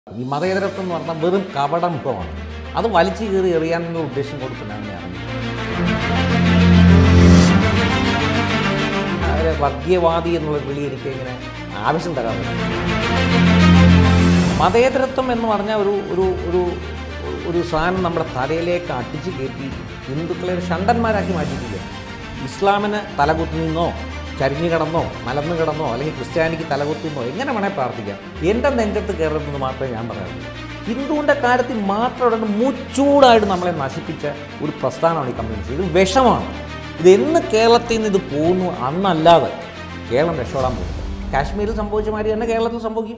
ഈ മതേതരത്വം എന്ന് പറഞ്ഞാൽ വെറും കപടമുഖമാണ് അത് വലിച്ചു കീറി എറിയാനുള്ള ഉദ്ദേശം കൊടുത്തിട്ടാണ് ഞാൻ അവരെ വർഗീയവാദി എന്നുള്ള വിളി എനിക്ക് ഇങ്ങനെ ആവശ്യം തരാൻ പറ്റും മതേതരത്വം എന്ന് പറഞ്ഞാൽ ഒരു ഒരു ഒരു ഒരു സാധനം നമ്മുടെ തലയിലേക്ക് അടിച്ച് കയറ്റി ഹിന്ദുക്കളെ ഒരു ഷണ്ടന്മാരാക്കി മാറ്റിയിട്ടില്ല ഇസ്ലാമിന് തലകുത്തി നിന്നോ ചരിഞ്ഞു കിടന്നോ മലന്ന് കിടന്നോ അല്ലെങ്കിൽ ക്രിസ്ത്യാനിക്ക് തലകുത്തുന്നോ എങ്ങനെ വേണേൽ പ്രാർത്ഥിക്കാം എൻ്റെ നെഞ്ചത്ത് കയറുന്നത് മാത്രമേ ഞാൻ പറയാറുള്ളൂ ഹിന്ദുവിൻ്റെ കാര്യത്തിൽ മാത്രം ഇവിടെ മുച്ചൂടായിട്ട് നമ്മളെ നശിപ്പിച്ച ഒരു പ്രസ്ഥാനമാണ് ഈ കമ്മ്യൂണിസ്റ്റ് ഇത് വിഷമാണ് ഇത് എന്ന് കേരളത്തിൽ നിന്ന് ഇത് പോകുന്നു അന്നല്ലാതെ കേരളം രക്ഷപ്പെടാൻ പോകുന്നത് കാശ്മീരിൽ സംഭവിച്ച മാതിരി തന്നെ കേരളത്തിൽ സംഭവിക്കും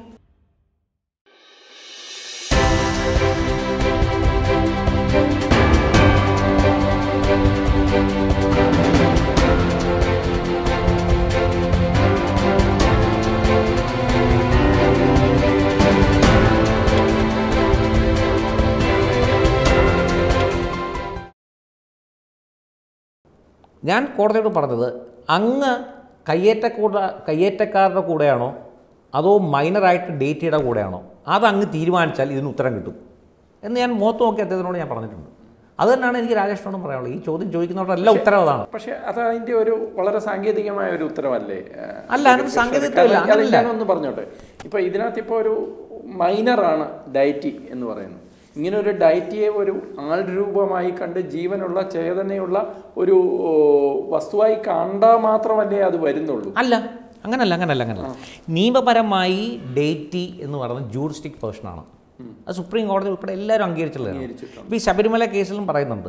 ഞാൻ കോടതിയോട് പറഞ്ഞത് അങ്ങ് കയ്യേറ്റക്കൂട കയ്യേറ്റക്കാരുടെ കൂടെയാണോ അതോ മൈനറായിട്ട് ഡേറ്റിയുടെ കൂടെയാണോ അത് അങ്ങ് തീരുമാനിച്ചാൽ ഇതിന് ഉത്തരം കിട്ടും എന്ന് ഞാൻ മുഖത്ത് നോക്കി അദ്ദേഹത്തിനോട് ഞാൻ പറഞ്ഞിട്ടുണ്ട് അത് തന്നെയാണ് എനിക്ക് രാജേഷിനോടും പറയാനുള്ളത് ഈ ചോദ്യം ചോദിക്കുന്നവരുടെ ഉത്തരം അതാണ് പക്ഷെ അത് അതിന്റെ ഒരു വളരെ സാങ്കേതികമായ ഒരു ഉത്തരവല്ലേ അല്ല, അതിനൊരു സാങ്കേതികത്വമില്ല, അങ്ങനെയല്ല. ഒന്ന് പറഞ്ഞോട്ടെ ഇപ്പൊ ഇതിനകത്ത് ഇപ്പോൾ ഒരു മൈനറാണ് ഡയറ്റി എന്ന് പറയുന്നത് ഇങ്ങനെ ഒരു ഡയറ്റിയെ ഒരു ആൾ രൂപമായി കണ്ട് ജീവനുള്ള ചേതനയുള്ള ഒരു ഓ, വസ്തുവായി കണ്ടാൽ മാത്രമല്ലേ അത് വരുന്നുള്ളൂ അല്ല അങ്ങനല്ല അങ്ങനല്ല അങ്ങനല്ല നിയമപരമായി ഡേറ്റി എന്ന് പറയുന്നത് ജൂറിസ്റ്റിക് പേഴ്സണാണ് അത് സുപ്രീം കോടതി ഉൾപ്പെടെ എല്ലാവരും അംഗീകരിച്ചുള്ളതാണ് ഇപ്പോൾ ഈ ശബരിമല കേസിലും പറയുന്നുണ്ട്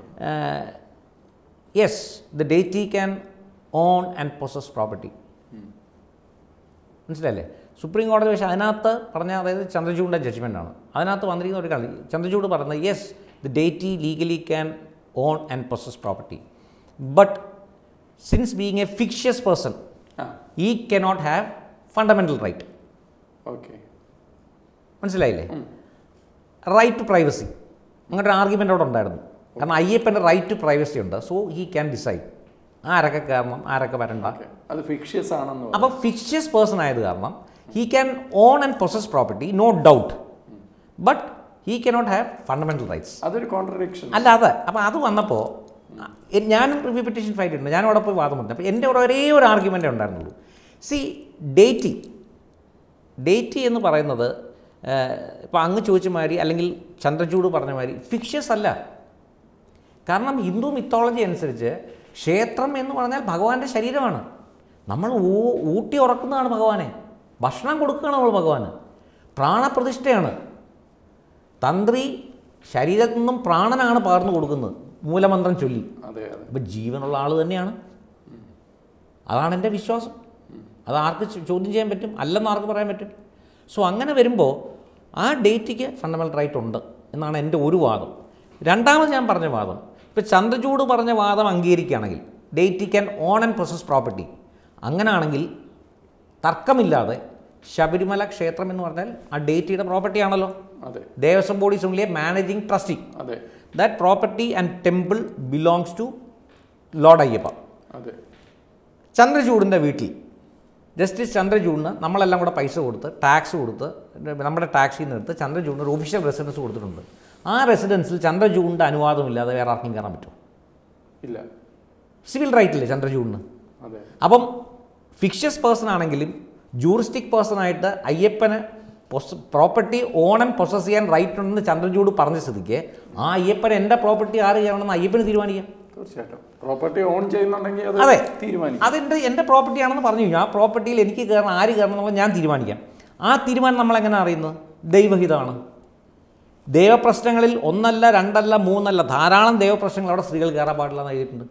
yes the deity can own and possess property മനസ്സിലല്ലേ സുപ്രീം കോടതി പക്ഷേ അതിനകത്ത് പറഞ്ഞ അതായത് ചന്ദ്രചൂഡിൻ്റെ ജഡ്ജ്മെൻ്റാണ് അതിനകത്ത് വന്നിരിക്കുന്ന ഒരു കളി ചന്ദ്രചൂഡ് പറയുന്നത് yes the deity legally can own and possess property but since being a fictitious person ആ he cannot have fundamental right okay മനസ്സിലായില്ലേ റൈറ്റ് ടു പ്രൈവസി അങ്ങനത്തെ ഒരു ആർഗ്യുമെൻ്റ് അവിടെ ഉണ്ടായിരുന്നു കാരണം അയ്യപ്പൻ്റെ റൈറ്റ് ടു പ്രൈവസി ഉണ്ട് സോ ഹീ ക്യാൻ ഡിസൈഡ് ആരൊക്കെ കയറണം ആരൊക്കെ വരണ്ട അത് ഫിക്ഷ്യസ് ആണെന്ന് പറഞ്ഞു. അപ്പോൾ ഫിക്ഷ്യസ് പേഴ്സൺ ആയത് കാരണം he can own and process property no doubt but he cannot have fundamental rights അതൊരു കോൺട്രഡിക്ഷൻ അല്ല അതെ അപ്പോൾ അത് വന്നപ്പോൾ എ- ഞാനും റിവ്യൂ പെറ്റീഷൻ ഫയൽ ചെയ്തിട്ടുണ്ട് ഞാനും അവിടെ പോയി വാദം പറഞ്ഞു അപ്പോൾ എൻ്റെ അവിടെ ഒരേ ഒരു ആർഗ്യുമെൻ്റേ ഉണ്ടായിരുന്നുള്ളൂ സി ഡേറ്റി ഡേറ്റി എന്ന് പറയുന്നത് ഇപ്പോൾ അങ്ങ് ചോദിച്ച മാതിരി അല്ലെങ്കിൽ ചന്ദ്രചൂഡ് പറഞ്ഞ മാതിരി ഫിക്ഷ്യസ് അല്ല കാരണം ഹിന്ദു മിത്തോളജി അനുസരിച്ച് ക്ഷേത്രം എന്ന് പറഞ്ഞാൽ ഭഗവാന്റെ ശരീരമാണ് നമ്മൾ ഊ- ഊട്ടി ഉറക്കുന്നതാണ് ഭഗവാനെ ഭക്ഷണം കൊടുക്കുകയാണ് നമ്മൾ ഭഗവാന് പ്രാണപ്രതിഷ്ഠയാണ് തന്ത്രി ശരീരത്തിൽ നിന്നും പ്രാണനാണ് പകർന്നു കൊടുക്കുന്നത് മൂലമന്ത്രം ചൊല്ലി അതെ അതെ ഇപ്പം ജീവനുള്ള ആൾ തന്നെയാണ് അതാണ് എൻ്റെ വിശ്വാസം അത് ആർക്ക് ചോ- ചോദ്യം ചെയ്യാൻ പറ്റും അല്ലെന്ന് ആർക്ക് പറയാൻ പറ്റും സോ അങ്ങനെ വരുമ്പോൾ ആ ഡേറ്റിക്ക് ഫണ്ടമെൻ്റൽ റൈറ്റ് ഉണ്ട് എന്നാണ് എൻ്റെ ഒരു വാദം രണ്ടാമത് ഞാൻ പറഞ്ഞ വാദം ഇപ്പോൾ ചന്ദ്രചൂട് പറഞ്ഞ വാദം അംഗീകരിക്കുകയാണെങ്കിൽ deity can own and process property അങ്ങനെയാണെങ്കിൽ തർക്കമില്ലാതെ ശബരിമല ക്ഷേത്രം എന്ന് പറഞ്ഞാൽ ആ ഡേറ്റിയുടെ പ്രോപ്പർട്ടി ആണല്ലോ അതെ Devaswom bodies only managing trustee അതെ that property and temple belongs to lord Ayyappa അതെ ചന്ദ്രചൂഡിൻ്റെ വീട്ടിൽ ജസ്റ്റിസ് ചന്ദ്രചൂഡിന് നമ്മളെല്ലാം കൂടെ പൈസ കൊടുത്ത് ടാക്സ് കൊടുത്ത് നമ്മുടെ ടാക്സിൽ നിന്ന് എടുത്ത് ചന്ദ്രചൂഡിന് ഒരു ഒഫീഷ്യൽ റെസിഡൻസ് കൊടുത്തിട്ടുണ്ട് ആ റെസിഡൻസിൽ ചന്ദ്രചൂഡിൻ്റെ അനുവാദമില്ലാതെ വേറെ ആർക്കും കയറാൻ പറ്റും ഇല്ല സിവിൽ റൈറ്റ് ഇല്ലേ ചന്ദ്രചൂഡിന് അതെ അപ്പം ഫിക്ഷ്യസ് പേഴ്സൺ ആണെങ്കിലും ജൂറിസ്റ്റിക് പേഴ്സൺ ആയിട്ട് അയ്യപ്പന് പ്രോപ്പർട്ടി ഓൺ ആൻഡ് പൊസസ് ചെയ്യാൻ റൈറ്റ് ഉണ്ടെന്ന് ചന്ദ്രചൂഡ് പറഞ്ഞ സ്ഥിതിക്ക് ആ അയ്യപ്പൻ എൻ്റെ പ്രോപ്പർട്ടി ആര് ചെയ്യണമെന്ന് അയ്യപ്പന് തീരുമാനിക്കാം തീർച്ചയായിട്ടും പ്രോപ്പർട്ടി ഓൺ ചെയ്യുന്നുണ്ടെങ്കിൽ അത് അതെ തീരുമാനിക്കും അതെൻ്റെ എൻ്റെ പ്രോപ്പർട്ടി ആണെന്ന് പറഞ്ഞു കഴിഞ്ഞു ആ പ്രോപ്പർട്ടിയിൽ എനിക്ക് കയറണം ആര് കയറണം എന്നുള്ളത് ഞാൻ തീരുമാനിക്കാം ആ തീരുമാനം നമ്മൾ എങ്ങനെ അറിയുന്നത് ദൈവഹിതമാണ് ദൈവപ്രശ്നങ്ങളിൽ ഒന്നല്ല രണ്ടല്ല മൂന്നല്ല ധാരാളം ദൈവപ്രശ്നങ്ങൾ അവിടെ സ്ത്രീകൾ കയറാൻ പാടില്ല എന്ന് എഴുതിയിട്ടുണ്ട്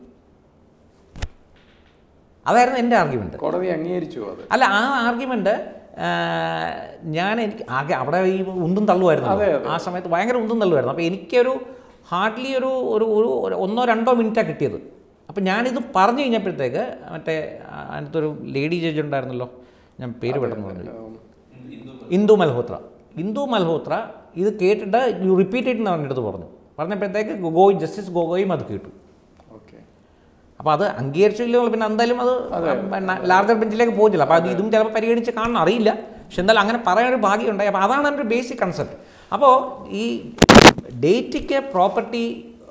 അതായിരുന്നു എൻ്റെ ആർഗ്യുമെൻറ്റ് കോടതി അംഗീകരിച്ചു അത് അല്ല ആ ആർഗ്യുമെൻ്റ് ഞാൻ എനിക്ക് ആകെ അവിടെ ഈ ഉന്തും തള്ളുമായിരുന്നു അതെ, അതെ. ആ സമയത്ത് ഭയങ്കര ഉന്തും തള്ളുമായിരുന്നു അപ്പോൾ എനിക്കൊരു ഹാർഡ്ലി ഒരു ഒരു ഒരു ഒരു ഒന്നോ രണ്ടോ മിനിറ്റാണ് കിട്ടിയത് അപ്പോൾ ഞാനിത് പറഞ്ഞു കഴിഞ്ഞപ്പോഴത്തേക്ക് മറ്റേ ആ, അതിനകത്തൊരു ലേഡി ജഡ്ജ് ഉണ്ടായിരുന്നല്ലോ ഞാൻ പേര് പെട്ടെന്ന് പറഞ്ഞു ഉം, ഇന്ദു മൽഹോത്ര ഇന്ദു മൽഹോത്ര ഇത് കേട്ടിട്ട് യു റിപ്പീറ്റ് ഇറ്റ് എന്ന് പറഞ്ഞിട്ട് പറഞ്ഞു പറഞ്ഞപ്പോഴത്തേക്ക് ഗോഗോയ് ജസ്റ്റിസ് ഗോഗോയും അത് കേട്ടു ഓക്കെ അപ്പോൾ അത് അംഗീകരിച്ചില്ലോ പിന്നെ എന്തായാലും അത് ലാർജർ ബെഞ്ചിലേക്ക് പോകില്ല അപ്പോൾ അത് ഇതും ചിലപ്പോൾ പരിഗണിച്ച് കാണണം അറിയില്ല പക്ഷെ എന്തായാലും അങ്ങനെ പറയാനൊരു ഭാഗ്യം ഉണ്ടായി അപ്പോൾ അതാണ് എൻ്റെ ഒരു ബേസിക് കൺസെപ്റ്റ് അപ്പോൾ ഈ ഡേറ്റിക്ക് പ്രോപ്പർട്ടി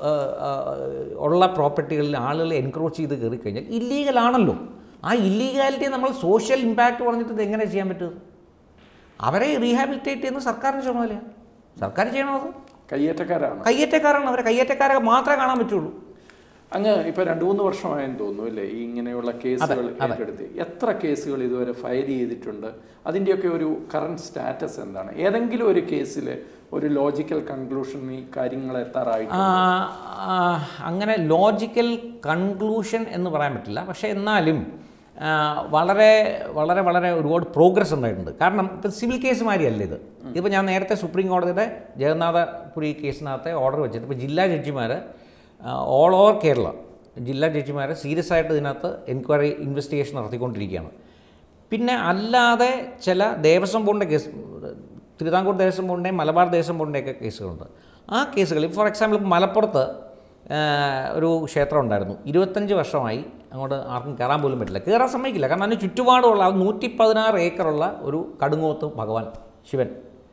ഉള്ള പ്രോപ്പർട്ടികളിൽ ആളുകൾ എൻക്രോച്ച് ചെയ്ത് കയറി കഴിഞ്ഞാൽ ഇല്ലീഗൽ ആണല്ലോ ആ ഇല്ലീഗാലിറ്റി നമ്മൾ സോഷ്യൽ ഇമ്പാക്റ്റ് പറഞ്ഞിട്ട് ഇത് എങ്ങനെ ചെയ്യാൻ പറ്റും അവരെ റീഹാബിലിറ്റേറ്റ് ചെയ്യുന്ന സർക്കാരിന് ചുമതലയാണ് സർക്കാർ ചെയ്യണത് കയ്യേറ്റക്കാരാണ് കയ്യേറ്റക്കാരാണ് അവരെ കയ്യേറ്റക്കാരെ മാത്രമേ കാണാൻ പറ്റുള്ളൂ അങ്ങ് ഇപ്പൊ രണ്ടു മൂന്ന് വർഷമായെന്ന് തോന്നുന്നു അല്ലേ ഈ ഇങ്ങനെയുള്ള കേസുകൾ ഏറ്റെടുത്ത് എത്ര കേസുകൾ ഇതുവരെ ഫയൽ ചെയ്തിട്ടുണ്ട് അതിൻ്റെയൊക്കെ ഒരു കറണ്ട് സ്റ്റാറ്റസ് എന്താണ് ഏതെങ്കിലും ഒരു കേസിൽ ഒരു ലോജിക്കൽ കൺക്ലൂഷൻ ഈ കാര്യങ്ങൾ എത്താറായിട്ട് ആ, ആ, അങ്ങനെ ലോജിക്കൽ കൺക്ലൂഷൻ എന്ന് പറയാൻ പറ്റില്ല പക്ഷേ എന്നാലും ആ, വളരെ വളരെ വളരെ ഒരുപാട് പ്രോഗ്രസ് ഉണ്ടായിട്ടുണ്ട് കാരണം ഇപ്പം സിവിൽ കേസ് മാതിരിയല്ല ഇത് ഇതിപ്പോൾ ഞാൻ നേരത്തെ സുപ്രീം കോടതിയുടെ ജഗന്നാഥപുരി കേസിനകത്തെ ഓർഡർ വെച്ചിട്ട് ഇപ്പോൾ ജില്ലാ ജഡ്ജിമാർ ഓൾ ഓവർ കേരള ജില്ലാ ജഡ്ജിമാർ സീരിയസ് ആയിട്ട് ഇതിനകത്ത് എൻക്വയറി ഇൻവെസ്റ്റിഗേഷൻ നടത്തിക്കൊണ്ടിരിക്കുകയാണ് പിന്നെ അല്ലാതെ ചില ദേവസ്വം ബോർഡിൻ്റെ കേസ് തിരുവിതാംകൂർ ദേവസ്വം ബോർഡിൻ്റെയും മലബാർ ദേവസ്വം ബോർഡിൻ്റെയൊക്കെ കേസുകളുണ്ട് ആ കേസുകളിൽ ഫോർ എക്സാമ്പിൾ മലപ്പുറത്ത് ആ, ഒരു ക്ഷേത്രം ഉണ്ടായിരുന്നു ഇരുപത്തഞ്ച് വർഷമായി അങ്ങോട്ട് ആർക്കും കയറാൻ പോലും പറ്റില്ല കയറാൻ സമ്മതിക്കില്ല കാരണം അതിന് ചുറ്റുപാടുമുള്ള നൂറ്റി പതിനാറ് ഏക്കറുള്ള ഒരു കടുങ്ങോത്ത് ഭഗവാൻ ശിവൻ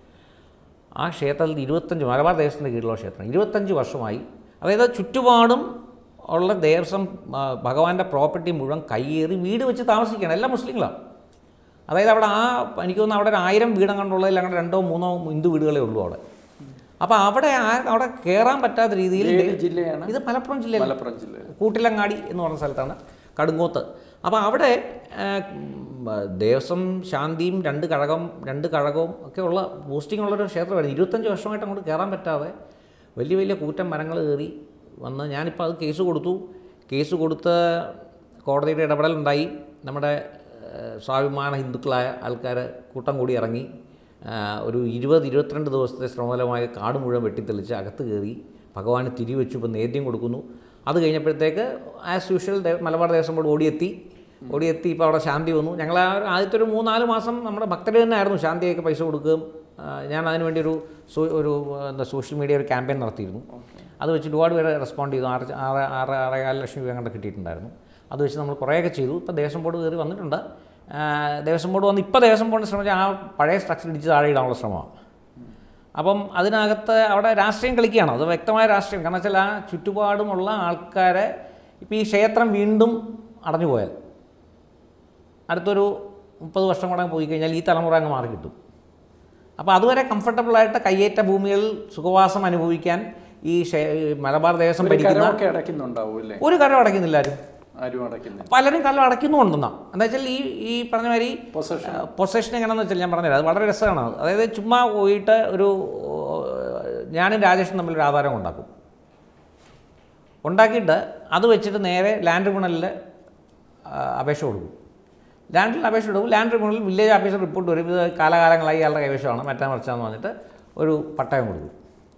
ആ ക്ഷേത്രത്തിൽ ഇരുപത്തഞ്ച് മലബാർ ദേവസ്വത്തിൻ്റെ കീഴിലുള്ള ക്ഷേത്രം ഇരുപത്തഞ്ച് വർഷമായി അതായത് ചുറ്റുപാടും ഉള്ള ദേവസ്വം ആ, ഭഗവാന്റെ പ്രോപ്പർട്ടി മുഴുവൻ കയ്യേറി വീട് വെച്ച് താമസിക്കുകയാണ് എല്ലാം മുസ്ലിങ്ങളാണ് അതായത് അവിടെ ആ എനിക്ക് തോന്നുന്നു അവിടെ ഒരു ആയിരം വീടം കണ്ടുള്ളതിൽ അങ്ങനെ രണ്ടോ മൂന്നോ ഹിന്ദു വീടുകളേ ഉള്ളൂ അവിടെ അപ്പോൾ അവിടെ ആ അവിടെ കയറാൻ പറ്റാത്ത രീതിയിൽ ഏത് ജില്ലയാണ് ഇത് മലപ്പുറം ജില്ലയിൽ മലപ്പുറം ജില്ല കൂട്ടിലങ്ങാടി എന്ന് പറഞ്ഞ സ്ഥലത്താണ് കടുങ്ങോത്ത് അപ്പോൾ അവിടെ ആ, ഉം, ദേവസ്വം ശാന്തിയും രണ്ട് കഴകം രണ്ട് കഴകവും ഒക്കെ ഉള്ള പോസ്റ്റിംഗ് ഉള്ളൊരു ക്ഷേത്രമായിരുന്നു ഇരുപത്തഞ്ച് വർഷമായിട്ട് അങ്ങോട്ട് കയറാൻ പറ്റാതെ വലിയ വലിയ കൂറ്റൻ മരങ്ങൾ കയറി വന്ന് ഞാനിപ്പോൾ അത് കേസ് കൊടുത്തു കേസ് കൊടുത്ത് കോടതിയുടെ ഇടപെടലുണ്ടായി നമ്മുടെ ആ, സ്വാഭിമാന ഹിന്ദുക്കളായ ആൾക്കാർ കൂട്ടം കൂടി ഇറങ്ങി ആ, ഒരു ഇരുപത് ഇരുപത്തിരണ്ട് ദിവസത്തെ ശ്രമഫലമായ കാട് മുഴുവൻ വെട്ടിത്തെളിച്ച് അകത്ത് കയറി ഭഗവാന് തിരിവെച്ചു ഇപ്പോൾ നേദ്യം കൊടുക്കുന്നു അത് കഴിഞ്ഞപ്പോഴത്തേക്ക് as usual Malabar Devaswom board ഓടിയെത്തി ഓടിയെത്തി ഇപ്പോൾ അവിടെ ശാന്തി വന്നു ഞങ്ങൾ ആ ഒരു ആദ്യത്തെ ഒരു മൂന്നാല് മാസം നമ്മുടെ ഭക്തർ തന്നെ ആയിരുന്നു ശാന്തിയൊക്കെ പൈസ കൊടുക്കുകയും ആ, ഞാൻ അതിന് വേണ്ടി ഒരു സോ- ഒരു ആ, എന്താ സോഷ്യൽ മീഡിയ ഒരു ക്യാമ്പയിൻ നടത്തിയിരുന്നു അത് വെച്ചിട്ട് ഒരുപാട് പേര് റെസ്പോണ്ട് ചെയ്തു ആറ് ആറ് ആറ് ആറേകാല് ലക്ഷം രൂപ കണ്ട് കിട്ടിയിട്ടുണ്ടായിരുന്നു അത് വെച്ച് നമ്മൾ കുറേയൊക്കെ ചെയ്തു ഇപ്പോൾ ദേവസ്വം ബോർഡ് കയറി വന്നിട്ടുണ്ട് ആ, ദേവസ്വം ബോർഡ് വന്ന് ഇപ്പോൾ ദേവസ്വം ബോർഡിന് ശ്രമിച്ചാൽ ആ പഴയ സ്ട്രക്ചർ ഇടിച്ച് താഴെ ഇടാനുള്ള ശ്രമമാണ് അപ്പം അതിനകത്ത് അവിടെ രാഷ്ട്രീയം കളിക്കുകയാണ് അത് വ്യക്തമായ രാഷ്ട്രീയം കാരണം വെച്ചാൽ ആ ചുറ്റുപാടുമുള്ള ആൾക്കാരെ ഇപ്പോൾ ഈ ക്ഷേത്രം വീണ്ടും അടഞ്ഞു പോയാൽ അടുത്തൊരു മുപ്പത് വർഷം കൂടെ പോയി കഴിഞ്ഞാൽ ഈ തലമുറ അങ്ങ് മാറി കിട്ടും അപ്പോൾ അതുവരെ കംഫർട്ടബിളായിട്ട് കയ്യേറ്റ ഭൂമികൾ സുഖവാസം അനുഭവിക്കാൻ ഈ ക്ഷേ- ഈ മലബാർ ദേവസ്വം ഒരു ഭരിക്കുന്ന കരമൊക്കെ അടയ്ക്കുന്നുണ്ടാവും അല്ലേ ഒരു കരം അടയ്ക്കുന്നില്ല ആരും ആരും അടയ്ക്കുന്നില്ല പലരും കരം അടയ്ക്കുന്നുണ്ടെന്നാ എന്താ വെച്ചാൽ ഈ ഈ പറഞ്ഞ മാതിരി പൊസഷൻ പൊസഷൻ എങ്ങനെയാണെന്ന് വെച്ചാൽ ഞാൻ പറഞ്ഞുതരാം അത് വളരെ രസമാണ് അത്. അതായത് ചുമ്മാ പോയിട്ട് ഒരു ഏഹ്, ഞാനും രാജേഷും തമ്മിൽ ഒരു ആധാരം ഉണ്ടാക്കും ഉണ്ടാക്കിയിട്ട് അത് വെച്ചിട്ട് നേരെ ലാൻഡ് ട്രിബ്യൂണലിൽ അപേക്ഷ കൊടുക്കും ലാൻഡ് ട്രിബ്യൂണൽ അപേക്ഷ കൊടുക്കും ലാൻഡ് ട്രിബ്യൂണലിൽ വില്ലേജ് ഓഫീസർ റിപ്പോർട്ട് വരും ഇത് കാലകാലങ്ങളായി ഇയാളുടെ കൈവശമാണ് മറ്റാ മറിച്ചാന്ന് പറഞ്ഞിട്ട് ഒരു പട്ടയം കൊടുക്കും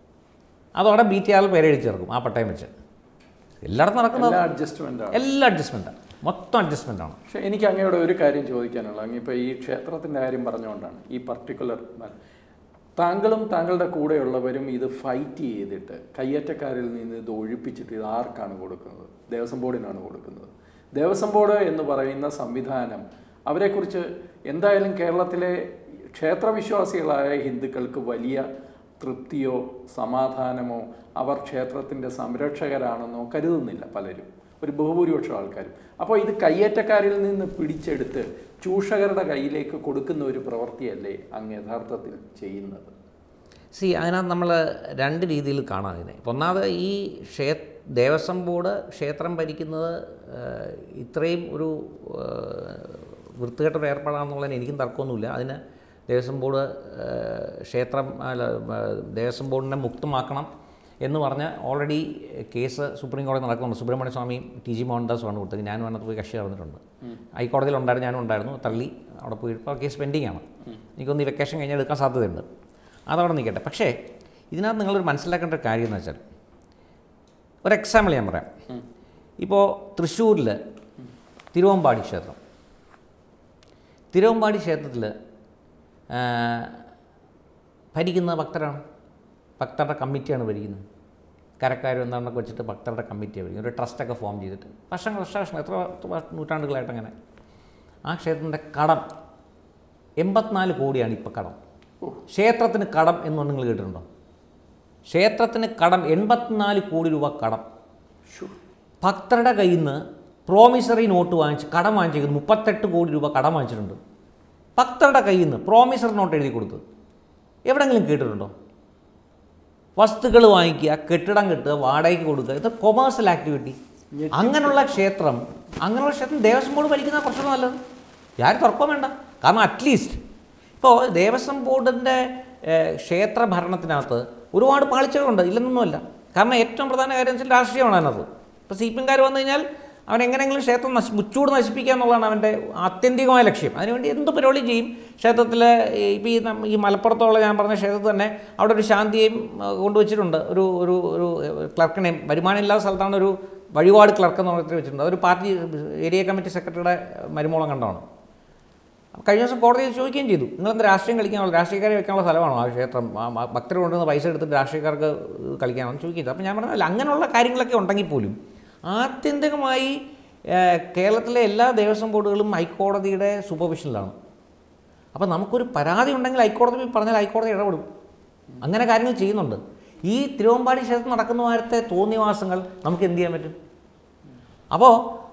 അതോടെ ബി ടി ആറിൽ പേരെഴുതി ചേർക്കും ആ പട്ടയം വെച്ച് എല്ലായിടത്തും നടക്കുന്നത് എല്ലാ അഡ്ജസ്റ്റ്മെന്റ് ആണ് എല്ലാ അഡ്ജസ്റ്റ്മെൻറ്റാണ് മൊത്തം അഡ്ജസ്റ്റ്മെൻറ്റാണ് പക്ഷെ എനിക്ക് അങ്ങയോട് ഒരു കാര്യം ചോദിക്കാനുള്ളത് അങ്ങിപ്പോൾ ഈ ക്ഷേത്രത്തിൻ്റെ കാര്യം പറഞ്ഞുകൊണ്ടാണ് ഈ പർട്ടിക്കുലർ താങ്കളും താങ്കളുടെ കൂടെയുള്ളവരും ഇത് ഫൈറ്റ് ചെയ്തിട്ട് കയ്യേറ്റക്കാരിൽ നിന്ന് ഇത് ഒഴിപ്പിച്ചിട്ട് ഇത് ആർക്കാണ് കൊടുക്കുന്നത് ദേവസ്വം ബോർഡിനാണ് കൊടുക്കുന്നത് ദേവസ്വം ബോർഡ് എന്ന് പറയുന്ന സംവിധാനം അവരെക്കുറിച്ച് എന്തായാലും കേരളത്തിലെ ക്ഷേത്രവിശ്വാസികളായ ഹിന്ദുക്കൾക്ക് വലിയ തൃപ്തിയോ സമാധാനമോ അവർ ക്ഷേത്രത്തിൻ്റെ സംരക്ഷകരാണെന്നോ കരുതുന്നില്ല പലരും ഒരു ബഹുഭൂരിപക്ഷം ആൾക്കാരും അപ്പോൾ ഇത് കയ്യേറ്റക്കാരിൽ നിന്ന് പിടിച്ചെടുത്ത് ചൂഷകരുടെ കയ്യിലേക്ക് കൊടുക്കുന്ന ഒരു പ്രവൃത്തിയല്ലേ അങ്ങ് യഥാർത്ഥത്തിൽ ചെയ്യുന്നത് സി അതിനകത്ത് നമ്മൾ രണ്ട് രീതിയിൽ കാണാം അതിനെ ഇപ്പം ഒന്നാമത് ഈ ക്ഷേ ദേവസ്വം ബോർഡ് ക്ഷേത്രം ഭരിക്കുന്നത് ഏഹ്, ഇത്രയും ഒരു ഏഹ്, വൃത്തികെട്ട ഒരു ഏർപ്പാടാണെന്നുള്ളതിന് എനിക്കും തർക്കമൊന്നുമില്ല അതിന് ദേവസ്വം ബോർഡ് ഏഹ്, ക്ഷേത്രം അല്ല ഏഹ്, ദേവസ്വം ബോർഡിനെ മുക്തമാക്കണം എന്ന് പറഞ്ഞ് ഓൾറെഡി കേസ് സുപ്രീം കോടതി നടക്കുന്നുണ്ട് സുബ്രഹ്മണ്യ സ്വാമിയും ടി ജി മോഹൻദാസുമാണ് കൊടുത്തത് ഞാനും അതിനകത്ത് പോയി കക്ഷി ചേർന്നിട്ടുണ്ട് ഹൈക്കോടതിയിൽ ഉണ്ടായിരുന്നു ഞാനും ഉണ്ടായിരുന്നു തള്ളി അവിടെ പോയി ഇപ്പോൾ കേസ് പെൻഡിങ് ആണ് എനിക്കൊന്ന് ഈ വെക്കേഷൻ കഴിഞ്ഞാൽ എടുക്കാൻ സാധ്യതയുണ്ട് അതവിടെ നിൽക്കട്ടെ പക്ഷേ ഇതിനകത്ത് നിങ്ങളൊരു മനസ്സിലാക്കേണ്ട ഒരു കാര്യം എന്ന് വെച്ചാൽ ഒരു എക്സാമ്പിൾ ഞാൻ പറയാം ഇപ്പോൾ തൃശ്ശൂരിൽ തിരുവമ്പാടി ക്ഷേത്രം തിരുവമ്പാടി ക്ഷേത്രത്തിൽ ഭരിക്കുന്ന ഭക്തരാണ് ഭക്തരുടെ കമ്മിറ്റിയാണ് ഭരിക്കുന്നത് കരക്കാരും എന്താണെന്നൊക്കെ വെച്ചിട്ട് ഭക്തരുടെ കമ്മിറ്റിയാണ് ഭരിക്കുന്നത് ഒരു ട്രസ്റ്റൊക്കെ ഫോം ചെയ്തിട്ട് വർഷങ്ങൾ വർഷ വർഷങ്ങൾ എത്ര വർഷ- നൂറ്റാണ്ടുകളായിട്ട് അങ്ങനെ ആ ക്ഷേത്രത്തിൻ്റെ കടം എൺപത്തിനാല് കോടിയാണ് ഇപ്പോൾ കടം ഓ. ക്ഷേത്രത്തിന് കടം എന്ന് നിങ്ങൾ കേട്ടിട്ടുണ്ടോ ക്ഷേത്രത്തിന് കടം എൺപത്തിനാല് കോടി രൂപ കടം ശ്ശോ. ഭക്തരുടെ കയ്യിൽ നിന്ന് പ്രോമിസറി നോട്ട് വാങ്ങിച്ച് കടം വാങ്ങിച്ചിരിക്കുന്നു മുപ്പത്തെട്ട് കോടി രൂപ കടം വാങ്ങിച്ചിട്ടുണ്ട് ഭക്തരുടെ കയ്യിൽ നിന്ന് പ്രോമിസറി നോട്ട് എഴുതി കൊടുത്ത് എവിടെങ്കിലും കേട്ടിട്ടുണ്ടോ വസ്തുക്കൾ വാങ്ങിക്കുക കെട്ടിടം കെട്ടുക വാടകയ്ക്ക് കൊടുക്കുക ഇത് കൊമേഴ്സ്യൽ ആക്ടിവിറ്റി അങ്ങനെയുള്ള ക്ഷേത്രം അങ്ങനെയുള്ള ക്ഷേത്രം ദേവസ്വം ബോർഡ് ഭരിക്കുന്ന കുറച്ചുകൂടെ നല്ലത് ആരും തുറക്കാൻ വേണ്ട കാരണം അറ്റ്ലീസ്റ്റ് ഇപ്പോൾ ദേവസ്വം ബോർഡിൻ്റെ ക്ഷേത്ര ഭരണത്തിനകത്ത് ഒരുപാട് പാളിച്ചകളുണ്ട് ഇല്ലെന്നൊന്നുമല്ല കാരണം ഏറ്റവും പ്രധാന കാര്യം വെച്ചാൽ രാഷ്ട്രീയമാണ് അതിനകത്ത് ഇപ്പോൾ സി പി എംകാർ വന്നു കഴിഞ്ഞാൽ അവൻ എങ്ങനെയെങ്കിലും ക്ഷേത്രം നശി മുച്ചൂട് നശിപ്പിക്കുക എന്നുള്ളതാണ് അവൻ്റെ ആത്യന്തികമായ ലക്ഷ്യം അതിനുവേണ്ടി എന്ത് പരിപാടി ചെയ്യും ക്ഷേത്രത്തിൽ ഇപ്പോൾ ഈ നം- ഈ മലപ്പുറത്തുള്ള ഞാൻ പറഞ്ഞ ക്ഷേത്രത്തിൽ തന്നെ അവിടെ ഒരു ശാന്തിയെയും ആ, കൊണ്ടുവച്ചിട്ടുണ്ട് ഒരു ഒരു ഒരു ക്ലർക്കിനെയും വരുമാനം ഇല്ലാത്ത സ്ഥലത്താണ് ഒരു വഴിപാട് ക്ലർക്ക് എന്ന് പറഞ്ഞിട്ട് വെച്ചിട്ടുണ്ട് അതൊരു പാർട്ടി ഏരിയ കമ്മിറ്റി സെക്രട്ടറിയുടെ മരുമോളം കണ്ടാണ് കഴിഞ്ഞ ദിവസം കോടതിയിൽ ചോദിക്കുകയും ചെയ്തു നിങ്ങളെന്ത് രാഷ്ട്രീയം കളിക്കാനുള്ള രാഷ്ട്രീയക്കാരെ വെക്കാനുള്ള സ്ഥലമാണോ ആ ക്ഷേത്രം ആ മ- ഭക്തർ കൊണ്ടുവന്ന് പൈസ എടുത്തിട്ട് രാഷ്ട്രീയക്കാർക്ക് ഇത് കളിക്കാമെന്ന് ചോദിക്കുന്നത് അപ്പോൾ ഞാൻ പറഞ്ഞല്ല അങ്ങനെയുള്ള കാര്യങ്ങളൊക്കെ ഉണ്ടെങ്കിൽ പോലും ആത്യന്തികമായി ഏഹ്, കേരളത്തിലെ എല്ലാ ദേവസ്വം ബോർഡുകളും ഹൈക്കോടതിയുടെ സൂപ്പർവിഷനിലാണ് അപ്പോൾ നമുക്കൊരു പരാതി ഉണ്ടെങ്കിൽ ഹൈക്കോടതി പോയി പറഞ്ഞാൽ ഹൈക്കോടതി ഇടപെടും അങ്ങനെ കാര്യങ്ങൾ ചെയ്യുന്നുണ്ട് ഈ തിരുവമ്പാടി ക്ഷേത്രത്തിൽ നടക്കുന്ന മാരത്തെ തോന്നിവാസങ്ങൾ നമുക്ക് എന്ത് ചെയ്യാൻ പറ്റും അപ്പോൾ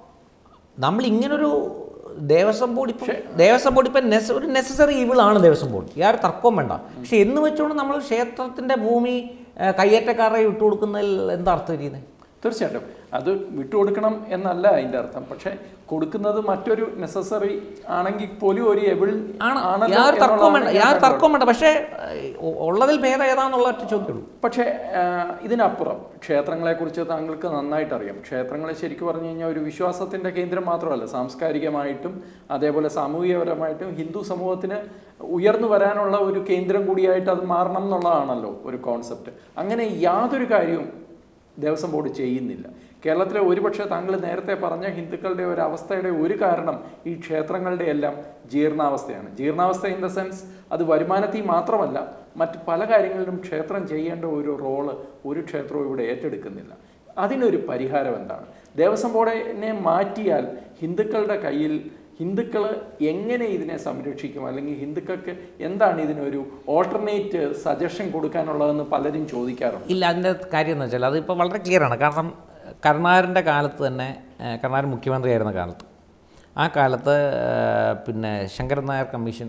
നമ്മൾ ഇങ്ങനൊരു ദേവസ്വം ബോർഡ് ഇപ്പോൾ ദേവസ്വം ബോർഡ് ഇപ്പം നെസ ഒരു നെസസറി ഇവിളാണ് ദേവസ്വം ബോർഡ് യാതൊരു തർക്കവും വേണ്ട പക്ഷെ എന്ന് വെച്ചുകൊണ്ട് നമ്മൾ ക്ഷേത്രത്തിൻ്റെ ഭൂമി ഏഹ്, കയ്യേറ്റക്കാരെ വിട്ടുകൊടുക്കുന്നതിൽ എന്താ അർത്ഥം ഇരിക്കുന്നത് തീർച്ചയായിട്ടും അത് വിട്ടുകൊടുക്കണം എന്നല്ല അതിൻ്റെ അർത്ഥം പക്ഷേ കൊടുക്കുന്നത് മറ്റൊരു നെസസറി ആണെങ്കിൽ പോലും ഒരു എവിൾ ആണ് ആണല്ലോ യാതൊരു തർക്കവും വേണ്ട എന്നുള്ളതാണ് ഞാൻ യാതൊരു കണ്ടത്. തർക്കവും വേണ്ട പക്ഷേ ഏഹ്, ഉള്ളതിൽ ഭേദം ഏതാണെന്നുള്ള ഒറ്റ ചോദ്യമുള്ളൂ പക്ഷേ ആ, ഇതിനപ്പുറം ക്ഷേത്രങ്ങളെക്കുറിച്ച് താങ്കൾക്ക് നന്നായിട്ട് അറിയാം ക്ഷേത്രങ്ങളെ ശരിക്കും പറഞ്ഞു കഴിഞ്ഞാൽ ഒരു വിശ്വാസത്തിൻ്റെ കേന്ദ്രം മാത്രമല്ല സാംസ്കാരികമായിട്ടും അതേപോലെ സാമൂഹികപരമായിട്ടും ഹിന്ദു സമൂഹത്തിന് ഉയർന്നു വരാനുള്ള ഒരു കേന്ദ്രം കൂടിയായിട്ട് അത് മാറണം എന്നുള്ളതാണല്ലോ ഒരു കോൺസെപ്റ്റ് അങ്ങനെ യാതൊരു കാര്യവും ദേവസ്വം ബോർഡ് ചെയ്യുന്നില്ല കേരളത്തിലെ ഒരുപക്ഷെ താങ്കൾ നേരത്തെ പറഞ്ഞ ഹിന്ദുക്കളുടെ ഒരു അവസ്ഥയുടെ ഒരു കാരണം ഈ ക്ഷേത്രങ്ങളുടെ എല്ലാം ജീർണാവസ്ഥയാണ് ജീർണാവസ്ഥ ഇൻ ദ സെൻസ് അത് വരുമാനത്തിൽ മാത്രമല്ല മറ്റ് പല കാര്യങ്ങളിലും ക്ഷേത്രം ചെയ്യേണ്ട ഒരു റോള് ഒരു ക്ഷേത്രവും ഇവിടെ ഏറ്റെടുക്കുന്നില്ല അതിനൊരു പരിഹാരം എന്താണ് ദേവസ്വം ബോർഡിനെ മാറ്റിയാൽ ഹിന്ദുക്കളുടെ കയ്യിൽ ഹിന്ദുക്കൾ എങ്ങനെ ഇതിനെ സംരക്ഷിക്കും അല്ലെങ്കിൽ ഹിന്ദുക്കൾക്ക് എന്താണ് ഇതിനൊരു ഓൾട്ടർനേറ്റ് സജഷൻ കൊടുക്കാനുള്ളതെന്ന് പലരും ചോദിക്കാറുണ്ട് ഇല്ല അതിൻ്റെ കാര്യം എന്ന് വെച്ചാൽ അതിപ്പോൾ വളരെ ക്ലിയറാണ് കാരണം കരുണാകരൻ്റെ കാലത്ത് തന്നെ ഏഹ്, കരുണാകരൻ മുഖ്യമന്ത്രിയായിരുന്ന കാലത്ത് ആ കാലത്ത് ഏഹ്, പിന്നെ ശങ്കരൻ നായർ കമ്മീഷൻ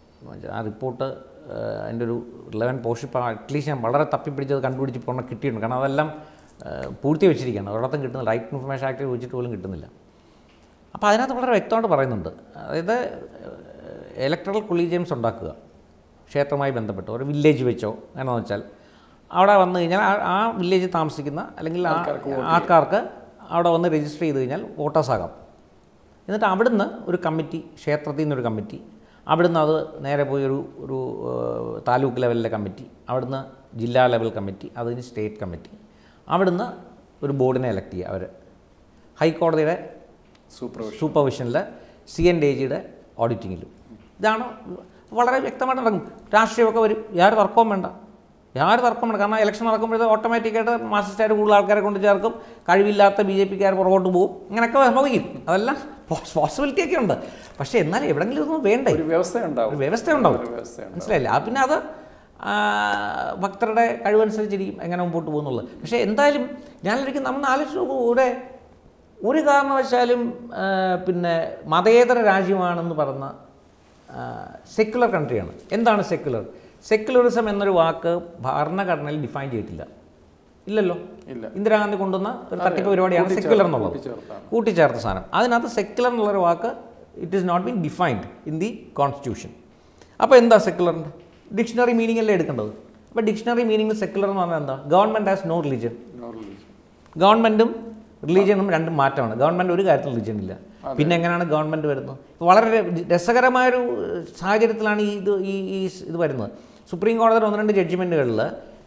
ആ റിപ്പോർട്ട് ഏഹ്, അതിൻ്റെ ഒരു റിലവൻ പോർഷൻ ഇപ്പോൾ അറ്റ്ലീസ്റ്റ് ഞാൻ വളരെ തപ്പിപ്പിടിച്ചത് കണ്ടുപിടിച്ച് ഇപ്പോൾ കിട്ടിയിട്ടുണ്ട് കാരണം അതെല്ലാം ഏഹ്, പൂഴ്ത്തി വെച്ചിരിക്കുകയാണ് ഒരിടത്തും കിട്ടുന്നില്ല റൈറ്റ് ഇൻഫർമേഷൻ ആക്ട് ചോദിച്ചിട്ട് പോലും കിട്ടുന്നില്ല അപ്പോൾ അതിനകത്ത് വളരെ വ്യക്തമായിട്ട് പറയുന്നുണ്ട് അതായത് ഇലക്ട്രൽ കൊളീജിയംസ് ഉണ്ടാക്കുക ക്ഷേത്രവുമായി ബന്ധപ്പെട്ട് ഒരു വില്ലേജ് വെച്ചോ എന്നാന്ന് വെച്ചാൽ അവിടെ വന്നു കഴിഞ്ഞാൽ ആ- ആ വില്ലേജിൽ താമസിക്കുന്ന അല്ലെങ്കിൽ ആ ആൾക്കാർക്ക് അവിടെ വന്ന് രജിസ്റ്റർ ചെയ്ത് കഴിഞ്ഞാൽ വോട്ടേഴ്സ് ആകാം എന്നിട്ട് അവിടുന്ന് ഒരു കമ്മിറ്റി ക്ഷേത്രത്തിൽ നിന്നൊരു കമ്മിറ്റി അവിടുന്ന് അത് നേരെ പോയി ഒരു ഒരു ഏഹ്, താലൂക്ക് ലെവലിലെ കമ്മിറ്റി അവിടുന്ന് ജില്ലാ ലെവൽ കമ്മിറ്റി അതിന് സ്റ്റേറ്റ് കമ്മിറ്റി അവിടുന്ന് ഒരു ബോർഡിനെ എലക്ട് ചെയ്യുക അവർ ഹൈക്കോടതിയുടെ സൂപ്പർ സൂപ്പർവിഷനിൽ സി എൻ ഡി ജിയുടെ ഓഡിറ്റിങ്ങിലും ഇതാണ് വളരെ വ്യക്തമായിട്ട് നടക്കും രാഷ്ട്രീയമൊക്കെ വരും യാതൊരു തർക്കവും വേണ്ട യാതൊരു തർക്കം വേണ്ട കാരണം ഇലക്ഷൻ നടക്കുമ്പോഴത്തെ ഓട്ടോമാറ്റിക്കായിട്ട് മാസിസ്റ്റായിട്ട് കൂടുതൽ ആൾക്കാരെ കൊണ്ട് ചേർക്കും കഴിവില്ലാത്ത ബി ജെ പിക്കാർ പുറകോട്ട് പോകും ഇങ്ങനെയൊക്കെ സംഭവിക്കും അതെല്ലാം പോസിബിലിറ്റി ഒക്കെ ഉണ്ട് പക്ഷേ എന്നാലും എവിടെങ്കിലും ഇതൊന്നും വേണ്ടേ ഒരു വ്യവസ്ഥ ഉണ്ടാവും ഒരു വ്യവസ്ഥ ഉണ്ടാവും ഒരു വ്യവസ്ഥയുണ്ട് മനസ്സിലായില്ല ആ പിന്നെ അത് ആ, ഭക്തരുടെ കഴിവനുസരിച്ചിരിക്കും എങ്ങനെ മുമ്പോട്ട് പോകുന്നുള്ളത് പക്ഷേ എന്തായാലും ഞാനൊരിക്കലും നമ്മൾ ആലോചിച്ച് നോക്കൂ ഇവിടെ ഒരു കാരണവശാലും ആ, പിന്നെ മതേതര രാജ്യമാണെന്ന് പറഞ്ഞ സെക്യുലർ കൺട്രിയാണ് എന്താണ് സെക്യുലർ സെക്യുലറിസം എന്നൊരു വാക്ക് ഭരണഘടനയിൽ ഡിഫൈൻ ചെയ്തിട്ടില്ല ഇല്ലല്ലോ ഇല്ല. ഇന്ദിരാഗാന്ധി കൊണ്ടുവന്ന ഒരു തട്ടിപ്പ് പരിപാടിയാണ് സെക്യുലർ എന്നുള്ളത് കൂട്ടിച്ചേർത്താണ്. കൂട്ടിച്ചേർത്ത സാധനം അതിനകത്ത് സെക്യുലർ എന്നുള്ളൊരു വാക്ക് it is not been defined in the constitution അപ്പോൾ എന്താ സെക്യുലറിൻ്റെ ഡിക്ഷണറി മീനിങ് അല്ലേ എടുക്കേണ്ടത് അപ്പോൾ ഡിക്ഷണറി മീനിങ് സെക്യുലർ എന്ന് പറഞ്ഞാൽ എന്താ government has no religion No religion. ഗവൺമെൻറ്റും റിലീജിയനും രണ്ടും മാറ്റമാണ് ഗവൺമെൻറ് ഒരു കാര്യത്തിൽ റിലീജിയൻ ഇല്ല പിന്നെ എങ്ങനെയാണ് ഗവൺമെൻറ് വരുന്നത് ഇപ്പോൾ വളരെ ര- രസകരമായൊരു ഏഹ്, സാഹചര്യത്തിലാണ് ഈ ഇത് ഈ ഈ സ് ഇത് വരുന്നത് സുപ്രീം കോടതിയുടെ ഒന്ന് രണ്ട് ജഡ്ജ്മെൻറ്റുകളിൽ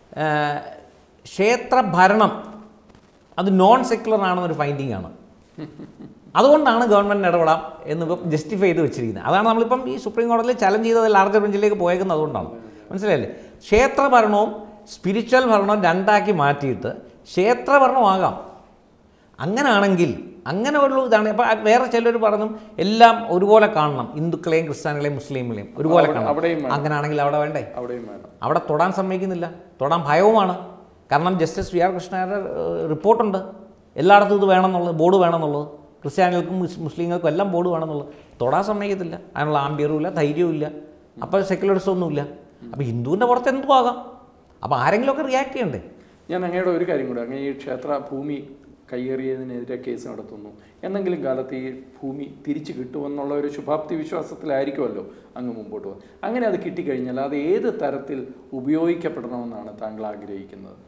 ക്ഷേത്ര ഭരണം അത് നോൺ സെക്യുലർ ആണെന്നൊരു ഫൈൻഡിങ് ആണ് അതുകൊണ്ടാണ് ഗവൺമെൻറ് ഇടപെടാം എന്നിപ്പം ജസ്റ്റിഫൈ ചെയ്ത് വെച്ചിരിക്കുന്നത് അതാണ് നമ്മളിപ്പം ഈ സുപ്രീം കോടതിയിൽ ചലഞ്ച് ചെയ്തത് ലാർജർ ബെഞ്ചിലേക്ക് പോയേക്കുന്നത് അതുകൊണ്ടാണ് മനസ്സിലായില്ലേ ക്ഷേത്ര ഭരണവും സ്പിരിച്വൽ ഭരണവും രണ്ടാക്കി മാറ്റിയിട്ട് ക്ഷേത്ര ഭരണമാകാം അങ്ങനാണെങ്കിൽ അങ്ങനെ ഒരു ഇതാണ് അപ്പോൾ വേറെ ചിലർ പറഞ്ഞു എല്ലാം ഒരുപോലെ കാണണം ഹിന്ദുക്കളെയും ക്രിസ്ത്യാനികളെയും മുസ്ലിങ്ങളെയും ഒരുപോലെ കാണണം അവിടെയും വേണം അങ്ങനെയാണെങ്കിൽ അവിടെ വേണ്ടേ അവിടെയും വേണം അവിടെ തൊടാൻ സമ്മതിക്കുന്നില്ല തൊടാൻ ഭയവുമാണ് കാരണം ജസ്റ്റിസ് വി ആർ കൃഷ്ണയുടെ റിപ്പോർട്ടുണ്ട് എല്ലായിടത്തും ഇത് വേണമെന്നുള്ളത് ബോർഡ് വേണമെന്നുള്ളത് ക്രിസ്ത്യാനികൾക്കും മുസ് മുസ്ലിങ്ങൾക്കും എല്ലാം ബോർഡ് വേണമെന്നുള്ളത് തൊടാൻ സമ്മതിക്കത്തില്ല അതിനുള്ള ആംബിയറും ഇല്ല ധൈര്യവും ഇല്ല അപ്പോൾ സെക്യുലറിസം ഒന്നുമില്ല അപ്പോൾ ഹിന്ദുവിൻ്റെ പുറത്ത് എന്തും ആകാം അപ്പോൾ ആരെങ്കിലുമൊക്കെ റിയാക്ട് ചെയ്യണ്ടേ ഞാൻ അങ്ങയുടെ ഒരു കാര്യം കൂടെ അങ്ങ് ഈ ക്ഷേത്ര ഭൂമി കയ്യേറിയതിനെതിരെ കേസ് നടത്തുന്നു എന്നെങ്കിലും കാലത്ത് ഈ ഭൂമി തിരിച്ചു കിട്ടുമെന്നുള്ള ഒരു ശുഭാപ്തി വിശ്വാസത്തിലായിരിക്കുമല്ലോ അങ്ങ് മുമ്പോട്ട് പോകുന്നത് അങ്ങനെ അത് കിട്ടിക്കഴിഞ്ഞാൽ അത് ഏത് തരത്തിൽ ഉപയോഗിക്കപ്പെടണമെന്നാണ് താങ്കൾ ആഗ്രഹിക്കുന്നത്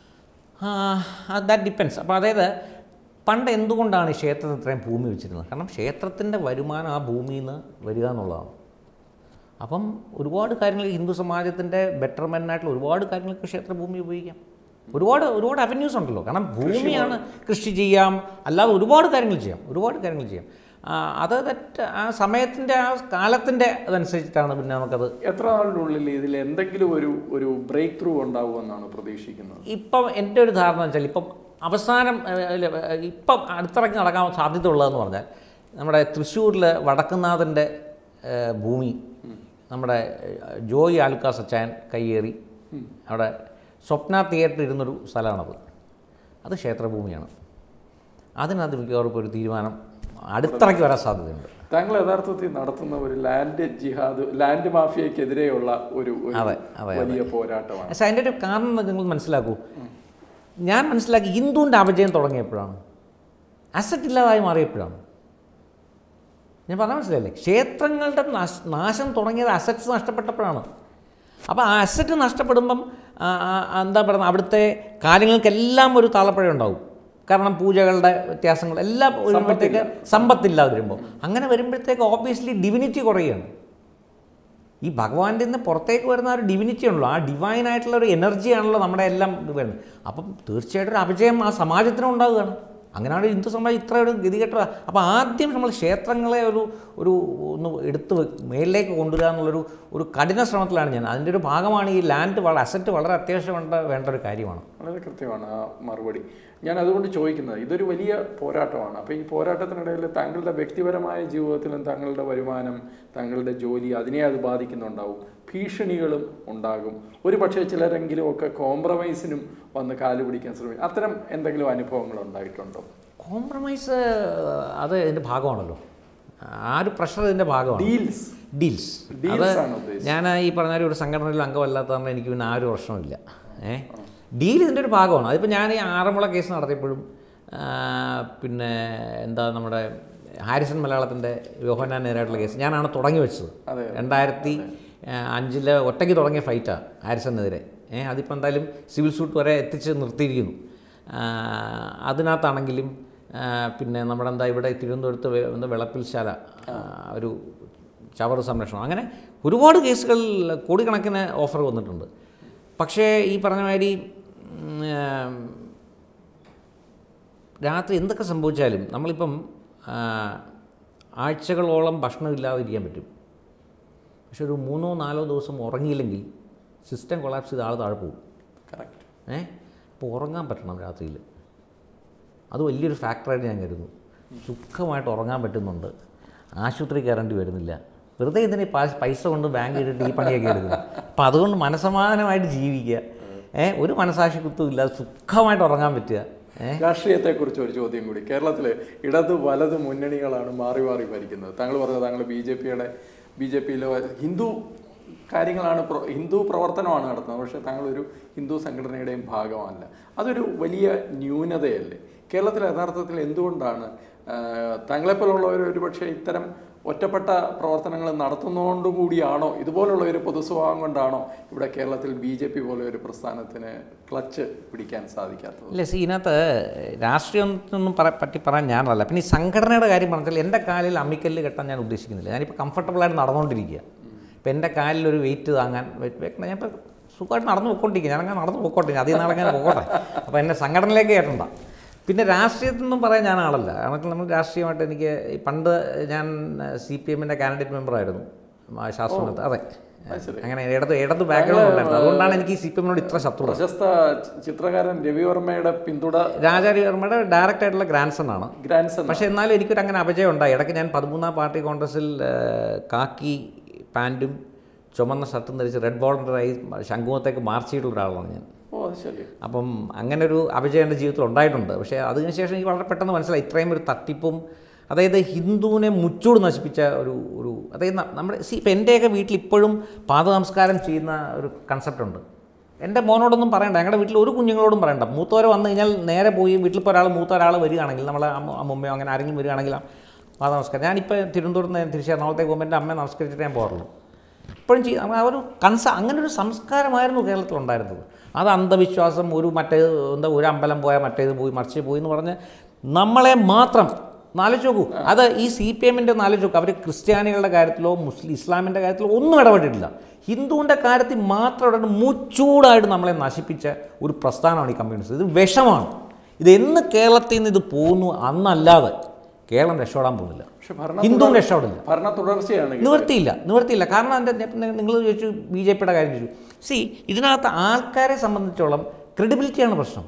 ദാറ്റ് ഡിപ്പെൻസ് അപ്പോൾ അതായത് പണ്ട് എന്തുകൊണ്ടാണ് ഈ ക്ഷേത്രത്തിന് ഇത്രയും ഭൂമി വെച്ചിരുന്നത് കാരണം ക്ഷേത്രത്തിൻ്റെ വരുമാനം ആ ഭൂമിയിൽ നിന്ന് വരിക എന്നുള്ളതാണ് അപ്പം ഒരുപാട് കാര്യങ്ങൾ ഹിന്ദു സമാജത്തിൻ്റെ ബെറ്റർമെൻറ്റായിട്ടുള്ള ഒരുപാട് കാര്യങ്ങൾക്ക് ക്ഷേത്രഭൂമി ഉപയോഗിക്കാം ഒരുപാട് ഒരുപാട് അവന്യൂസ് ഉണ്ടല്ലോ കാരണം ഭൂമിയാണ് കൃഷി ചെയ്യാം അല്ലാതെ ഒരുപാട് കാര്യങ്ങൾ ചെയ്യാം ഒരുപാട് കാര്യങ്ങൾ ചെയ്യാം ആ, അത് തെറ്റ് ആ സമയത്തിൻ്റെ ആ കാലത്തിൻ്റെ അതനുസരിച്ചിട്ടാണ് പിന്നെ നമുക്കത് എത്ര നാളിനുള്ളിൽ ഇതിൽ എന്തെങ്കിലും ഒരു ഒരു ബ്രേക്ക് ത്രൂ ഉണ്ടാവുമെന്നാണ് പ്രതീക്ഷിക്കുന്നത് ഇപ്പം എൻ്റെ ഒരു ധാരണ വെച്ചാൽ ഇപ്പം അവസാനം ഏഹ്, അല്ല, ഏഹ്, ഇപ്പം അടുത്തിറങ്ങി നടക്കാൻ സാധ്യത ഉള്ളതെന്ന് പറഞ്ഞാൽ നമ്മുടെ തൃശ്ശൂരിൽ വടക്കുന്നാഥൻ്റെ ഏഹ്, ഭൂമി നമ്മുടെ ഏഹ്, ജോയി ആൽക്കാസ് അച്ചായൻ കയ്യേറി അവിടെ സ്വപ്ന തിയേറ്റർ ഇരുന്നൊരു സ്ഥലമാണത് അത് ക്ഷേത്രഭൂമിയാണ് അതിനകത്ത് മിക്കവാറും ഇപ്പോൾ ഒരു തീരുമാനം അടുത്തിറക്കി വരാൻ സാധ്യതയുണ്ട് താങ്കൾ യഥാർത്ഥത്തിൽ നടത്തുന്ന ഒരു ലാൻഡ് ജിഹാദ് ലാൻഡ് മാഫിയക്കെതിരെയുള്ള ഒരു ഒരു അതെ, അതെ, വലിയ പോരാട്ടമാണ് പക്ഷേ അതിൻ്റെ ഒരു കാരണം നിങ്ങൾ മനസ്സിലാക്കൂ ഞാൻ മനസ്സിലാക്കി ഹിന്ദുവിൻ്റെ അപജയം തുടങ്ങിയപ്പോഴാണ് അസറ്റ് ഇല്ലാതായി മാറിയപ്പോഴാണ് ഞാൻ പറഞ്ഞാൽ മനസ്സിലായില്ലേ ക്ഷേത്രങ്ങളുടെ നശ്- നാശം തുടങ്ങിയത് അസറ്റ്സ് നഷ്ടപ്പെട്ടപ്പോഴാണ് അപ്പോൾ ആ അസറ്റ് നഷ്ടപ്പെടുമ്പം ആ, ആ, എന്താ പറയുക അവിടുത്തെ കാര്യങ്ങൾക്കെല്ലാം ഒരു താളപ്പഴം ഉണ്ടാവും കാരണം പൂജകളുടെ വ്യത്യാസങ്ങൾ എല്ലാം വരുമ്പോഴത്തേക്ക് സമ്പത്തില്ലാതെ വരുമ്പോൾ അങ്ങനെ വരുമ്പോഴത്തേക്ക് ഓബിയസ്ലി ഡിവിനിറ്റി കുറയുകയാണ് ഈ ഭഗവാന്റെ നിന്ന് പുറത്തേക്ക് വരുന്ന ആ ഒരു ഡിവിനിറ്റി ഉണ്ടല്ലോ ആ ഡിവൈൻ ആയിട്ടുള്ള ഒരു എനർജിയാണല്ലോ നമ്മുടെ എല്ലാം ഇത് വരുന്നത് അപ്പം തീർച്ചയായിട്ടും ഒരു അപജയം ആ സമാജത്തിനും ഉണ്ടാവുകയാണ് അങ്ങനെയാണ് ഹിന്ദു സമാജം ഇത്ര ഒരു ഗതികെട്ടത് അപ്പോൾ ആദ്യം നമ്മൾ ക്ഷേത്രങ്ങളെ ഒരു ഒരു ഒന്ന് എടുത്ത് വെ- മേലിലേക്ക് കൊണ്ടുവരിക എന്നുള്ളൊരു ഒരു കഠിന ശ്രമത്തിലാണ് ഞാൻ അതിൻ്റെ ഒരു ഭാഗമാണ് ഈ ലാൻഡ് വളരെ അസറ്റ് വളരെ അത്യാവശ്യം വേണ്ട വേണ്ട ഒരു കാര്യമാണ് വളരെ കൃത്യമാണ് ആ മറുപടി ഞാൻ അതുകൊണ്ട് ചോദിക്കുന്നത് ഇതൊരു വലിയ പോരാട്ടമാണ് അപ്പോൾ ഈ പോരാട്ടത്തിനിടയിൽ താങ്കളുടെ വ്യക്തിപരമായ ജീവിതത്തിലും താങ്കളുടെ വരുമാനം താങ്കളുടെ ജോലി അതിനെ അത് ബാധിക്കുന്നുണ്ടാവും ഭീഷണികളും ഉണ്ടാകും ഒരു പക്ഷേ ചിലരെങ്കിലും ഒക്കെ കോംപ്രമൈസിനും വന്ന് കാല് പിടിക്കാൻ ശ്രമിക്കും അത്തരം എന്തെങ്കിലും അനുഭവങ്ങൾ ഉണ്ടായിട്ടുണ്ടോ കോംപ്രമൈസ് അത് ഇതിൻ്റെ ഭാഗമാണല്ലോ ആ ഒരു പ്രഷർ ഇതിൻ്റെ ഭാഗമാണ് ഡീൽസ് ഡീൽസ് ഡീൽസ് ആണ് ഉദ്ദേശിച്ചത് ഞാൻ ഈ പറഞ്ഞ ഒരു സംഘടനയിൽ അംഗമല്ലാത്ത കാരണം എനിക്ക് പിന്നെ ആ ഒരു പ്രശ്നമില്ല ഏ ഡീൽ ഇതിൻ്റെ ഒരു ഭാഗമാണ് അതിപ്പോൾ ഞാൻ ഈ ആറന്മുള കേസ് നടത്തിയപ്പോഴും ആ, പിന്നെ എന്താ നമ്മുടെ ഹാരിസൺ മലയാളത്തിൻ്റെ യോഹനാൻ നേരായിട്ടുള്ള കേസ് ഞാനാണ് തുടങ്ങി വെച്ചത് അതെ. രണ്ടായിരത്തി അഞ്ചില് ഒറ്റയ്ക്ക് തുടങ്ങിയ ഫൈറ്റാണ് ഹാരിസണിനെതിരെ ഏ അതിപ്പോൾ എന്തായാലും സിവിൽ സൂട്ട് വരെ എത്തിച്ച് നിർത്തിയിരിക്കുന്നു ആ, അതിനകത്താണെങ്കിലും ആ, പിന്നെ നമ്മുടെ എന്താ ഇവിടെ തിരുവനന്തപുരത്ത് വെ- എന്താ വെളപ്പിൽശാല ആ, ഒരു ചവറ് സംരക്ഷണം അങ്ങനെ ഒരുപാട് കേസുകളിൽ കോടിക്കണക്കിന് ഓഫർ വന്നിട്ടുണ്ട് പക്ഷേ ഈ പറഞ്ഞ മാതിരി ഉം, ഏം, രാത്രി എന്തൊക്കെ സംഭവിച്ചാലും നമ്മളിപ്പം ആ, ആഴ്ചകളോളം ഭക്ഷണം ഇല്ലാതിരിക്കാൻ പറ്റും പക്ഷെ ഒരു മൂന്നോ നാലോ ദിവസം ഉറങ്ങിയില്ലെങ്കിൽ സിസ്റ്റം കൊളാപ്സ് ചെയ്ത് ആൾ താഴെ പോകും കറക്റ്റ് ഏ അപ്പോൾ ഉറങ്ങാൻ പറ്റണം രാത്രിയിൽ അത് വലിയൊരു ഫാക്ടറായിട്ട് ഞാൻ കരുതുന്നു സുഖമായിട്ട് ഉറങ്ങാൻ പറ്റുന്നുണ്ട് ആശുപത്രി കയറേണ്ടി വരുന്നില്ല വെറുതെ ഇതിന് പൈസ കൊണ്ട് ബാങ്ക് ഇട്ടിട്ട് ഈ പണിയൊക്കെ എടുക്കുന്നത് അപ്പോൾ അതുകൊണ്ട് മനസമാധാനമായിട്ട് ജീവിക്കുക ഏ ഒരു മനസാക്ഷി കുത്തും ഇല്ലാതെ സുഖമായിട്ട് ഉറങ്ങാൻ പറ്റുക ഏ രാഷ്ട്രീയത്തെക്കുറിച്ച് ഒരു ചോദ്യം കൂടി കേരളത്തിൽ ഇടത് വലത് മുന്നണികളാണ് മാറി മാറി ഭരിക്കുന്നത് താങ്കൾ പറഞ്ഞത് താങ്കൾ ബി ജെ പിയുടെ ബി ജെ പിയിലെ ഹിന്ദു കാര്യങ്ങളാണ് പ്ര- ഹിന്ദു പ്രവർത്തനമാണ് നടത്തുന്നത് പക്ഷേ താങ്കൾ ഒരു ഹിന്ദു സംഘടനയുടെയും ഭാഗമല്ല അതൊരു വലിയ ന്യൂനതയല്ലേ കേരളത്തിൽ യഥാർത്ഥത്തിൽ എന്തുകൊണ്ടാണ് ആ, താങ്കളെപ്പോലുള്ളവർ ഒരുപക്ഷെ ഇത്തരം ഒറ്റപ്പെട്ട പ്രവർത്തനങ്ങൾ നടത്തുന്നതുകൊണ്ട് കൂടിയാണോ ഇതുപോലുള്ള ഒരു പൊതുസ്വഭാവം കൊണ്ടാണോ ഇവിടെ കേരളത്തിൽ ബി ജെ പി പോലെ ഒരു പ്രസ്ഥാനത്തിന് ക്ലച്ച് പിടിക്കാൻ സാധിക്കാത്തത് ഇല്ല സി ഇതിനകത്ത് രാഷ്ട്രീയമൊന്നും പറ പറ്റി പറയാൻ ഞാനല്ല പിന്നെ ഈ സംഘടനയുടെ കാര്യം പറഞ്ഞാൽ എൻ്റെ കാലിൽ അമ്മിക്കല്ല് കെട്ടാൻ ഞാൻ ഉദ്ദേശിക്കുന്നില്ല ഞാനിപ്പോൾ കംഫർട്ടബിളായിട്ട് നടന്നുകൊണ്ടിരിക്കുക ഇപ്പം എൻ്റെ കാലിൽ ഒരു വെയിറ്റ് താങ്ങാൻ വെ- വെക്കണം ഞാനിപ്പോൾ സുഖമായിട്ട് നടന്നു പോയിക്കൊണ്ടിരിക്കുക ഞാനങ്ങനെ നടന്നു പോയിക്കോട്ടെ അധികം നാളങ്ങനെ പോകട്ടെ അപ്പോൾ എന്നെ സംഘടനയിലേക്ക് കയറ്റണ്ട പിന്നെ രാഷ്ട്രീയത്തിൽ നിന്നും പറയാൻ ഞാൻ ആളല്ല കാരണം നമ്മൾ രാഷ്ട്രീയമായിട്ട് എനിക്ക് ഈ പണ്ട് ഞാൻ സി പി എമ്മിൻ്റെ കാൻഡിഡേറ്റ് മെമ്പറായിരുന്നു ശാസ്ത്രമേളത്ത് അതെ ശരി. അങ്ങനെ ഇടത് ഇടത് ബാക്ക്ഗ്രൗണ്ട് ഉണ്ടായിരുന്നു അതുകൊണ്ടാണ് എനിക്ക് സി പി എമ്മിനോട് ഇത്ര ശത്രുത പ്രശസ്ത ചി- ചിത്രകാരൻ രവിവർമ്മയുടെ പിന്തുണ രാജാരവിവർമ്മയുടെ ഡയറക്റ്റ് ആയിട്ടുള്ള ഗ്രാൻഡ് ആണ് ഗ്രാൻഡ്സൺ പക്ഷേ എന്നാലും എനിക്കൊരു അങ്ങനെ അപജയം ഉണ്ടായി ഇടയ്ക്ക് ഞാൻ പതിമൂന്നാം പാർട്ടി കോൺഗ്രസിൽ ആ, കാക്കി പാൻറ്റും ചുമന്ന ഷർട്ടും ധരിച്ച് റെഡ് വോളണ്ടറായി ശംഖുമത്തേക്ക് മാർച്ച് ചെയ്തിട്ടുള്ള ഒരാളാണ് ഞാൻ ഓ അത് ശരി അപ്പം അങ്ങനെ ഒരു അപജയം എൻ്റെ ജീവിതത്തിൽ ഉണ്ടായിട്ടുണ്ട് പക്ഷേ അതിനുശേഷം എനിക്ക് വളരെ പെട്ടെന്ന് മനസ്സിലായി ഇത്രയും ഒരു തട്ടിപ്പും അതായത് ഹിന്ദുവിനെ മുച്ചൂട് നശിപ്പിച്ച ഒരു ഒരു അതായത് ന- നമ്മുടെ സി ഇപ്പം എൻ്റെയൊക്കെ വീട്ടിൽ ഇപ്പോഴും പാദനമസ്കാരം ചെയ്യുന്ന ഒരു കൺസെപ്റ്റ് ഉണ്ട് എൻ്റെ മോനോടൊന്നും പറയണ്ട ഞങ്ങളുടെ വീട്ടിൽ ഒരു കുഞ്ഞുങ്ങളോടും പറയണ്ട മൂത്തവരെ വന്നു കഴിഞ്ഞാൽ നേരെ പോയി വീട്ടിൽ ഇപ്പോൾ ഒരാൾ മൂത്ത ഒരാൾ വരികയാണെങ്കിൽ നമ്മളെ അമ്മ അമ്മമ്മയോ അങ്ങനെ ആരെങ്കിലും വരികയാണെങ്കിൽ പാദനമസ്കാരം ഞാനിപ്പോൾ തിരുവനന്തപുരത്ത് നിന്ന് തിരിച്ച് എറണാകുളത്തേക്ക് പോകുമ്പോൾ എൻ്റെ അമ്മയെ നമസ്കരിച്ചിട്ട് ഞാൻ പോകാറുള്ളൂ ഇപ്പോഴും ചെയ്യും ആ ഒരു കൺസ അങ്ങനെ ഒരു സംസ്കാരമായിരുന്നു കേരളത്തിൽ ഉണ്ടായിരുന്നത് അത് അന്ധവിശ്വാസം ഒരു മറ്റേത് എന്താ ഒരു അമ്പലം പോയാൽ മറ്റേത് പോയി മറിച്ച് പോയി എന്ന് പറഞ്ഞ് നമ്മളെ മാത്രം നാലോചിച്ച് നോക്കൂ അത് ഈ സി പി എമ്മിൻ്റെ നാലോചിച്ച് നോക്കൂ അവർ ക്രിസ്ത്യാനികളുടെ കാര്യത്തിലോ മുസ്ലിം ഇസ്ലാമിൻ്റെ കാര്യത്തിലോ ഒന്നും ഇടപെട്ടിട്ടില്ല ഹിന്ദുവിൻ്റെ കാര്യത്തിൽ മാത്രം ഇടപെട്ട് മുച്ചൂടായിട്ട് നമ്മളെ നശിപ്പിച്ച ഒരു പ്രസ്ഥാനമാണ് ഈ കമ്മ്യൂണിസ്റ്റ് ഇത് വിഷമാണ് ഇത് എന്ന് കേരളത്തിൽ നിന്ന് ഇത് പോകുന്നു അന്നല്ലാതെ കേരളം രക്ഷപ്പെടാൻ പോകുന്നില്ല പക്ഷെ ഭരണ ഹിന്ദുവും രക്ഷപ്പെടില്ല ഭരണ തുടർച്ചയാണ് നിവർത്തിയില്ല നിവർത്തിയില്ല കാരണം എൻ്റെ നിങ്ങൾ ചോദിച്ചു ബി ജെ പിയുടെ കാര്യം ചോദിച്ചു സി ഇതിനകത്ത് ആൾക്കാരെ സംബന്ധിച്ചോളം ക്രെഡിബിലിറ്റിയാണ് പ്രശ്നം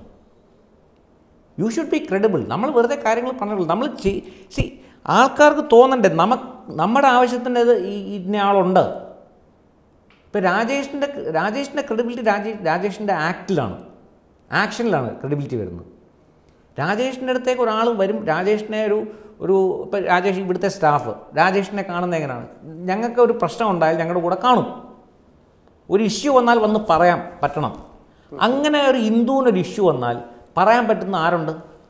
യു ഷുഡ് ബി ക്രെഡിബിൾ നമ്മൾ വെറുതെ കാര്യങ്ങൾ പറഞ്ഞിട്ടുള്ളൂ നമ്മൾ സി ആൾക്കാർക്ക് തോന്നണ്ടേ നമ നമ്മുടെ ആവശ്യത്തിന് ഇത് ഈ ഇന്ന ആളുണ്ട് ഇപ്പോൾ രാജേഷിൻ്റെ രാജേഷിൻ്റെ ക്രെഡിബിലിറ്റി രാജേഷ് രാജേഷിൻ്റെ ആക്ടിലാണ് ആക്ഷനിലാണ് ക്രെഡിബിലിറ്റി വരുന്നത് രാജേഷിൻ്റെ അടുത്തേക്ക് ഒരാൾ വരും രാജേഷിനെ ഒരു ഒരു ഇപ്പം രാജേഷ് ഇവിടുത്തെ സ്റ്റാഫ് രാജേഷിനെ കാണുന്നത് എങ്ങനെയാണ് ഞങ്ങൾക്ക് ഒരു പ്രശ്നം ഉണ്ടായാൽ ഞങ്ങളുടെ കൂടെ കാണും ഒരു ഇഷ്യൂ വന്നാൽ വന്ന് പറയാൻ പറ്റണം അങ്ങനെ ഒരു ഹിന്ദുവിനൊരു ഇഷ്യൂ വന്നാൽ പറയാൻ പറ്റുന്ന ആരുണ്ട്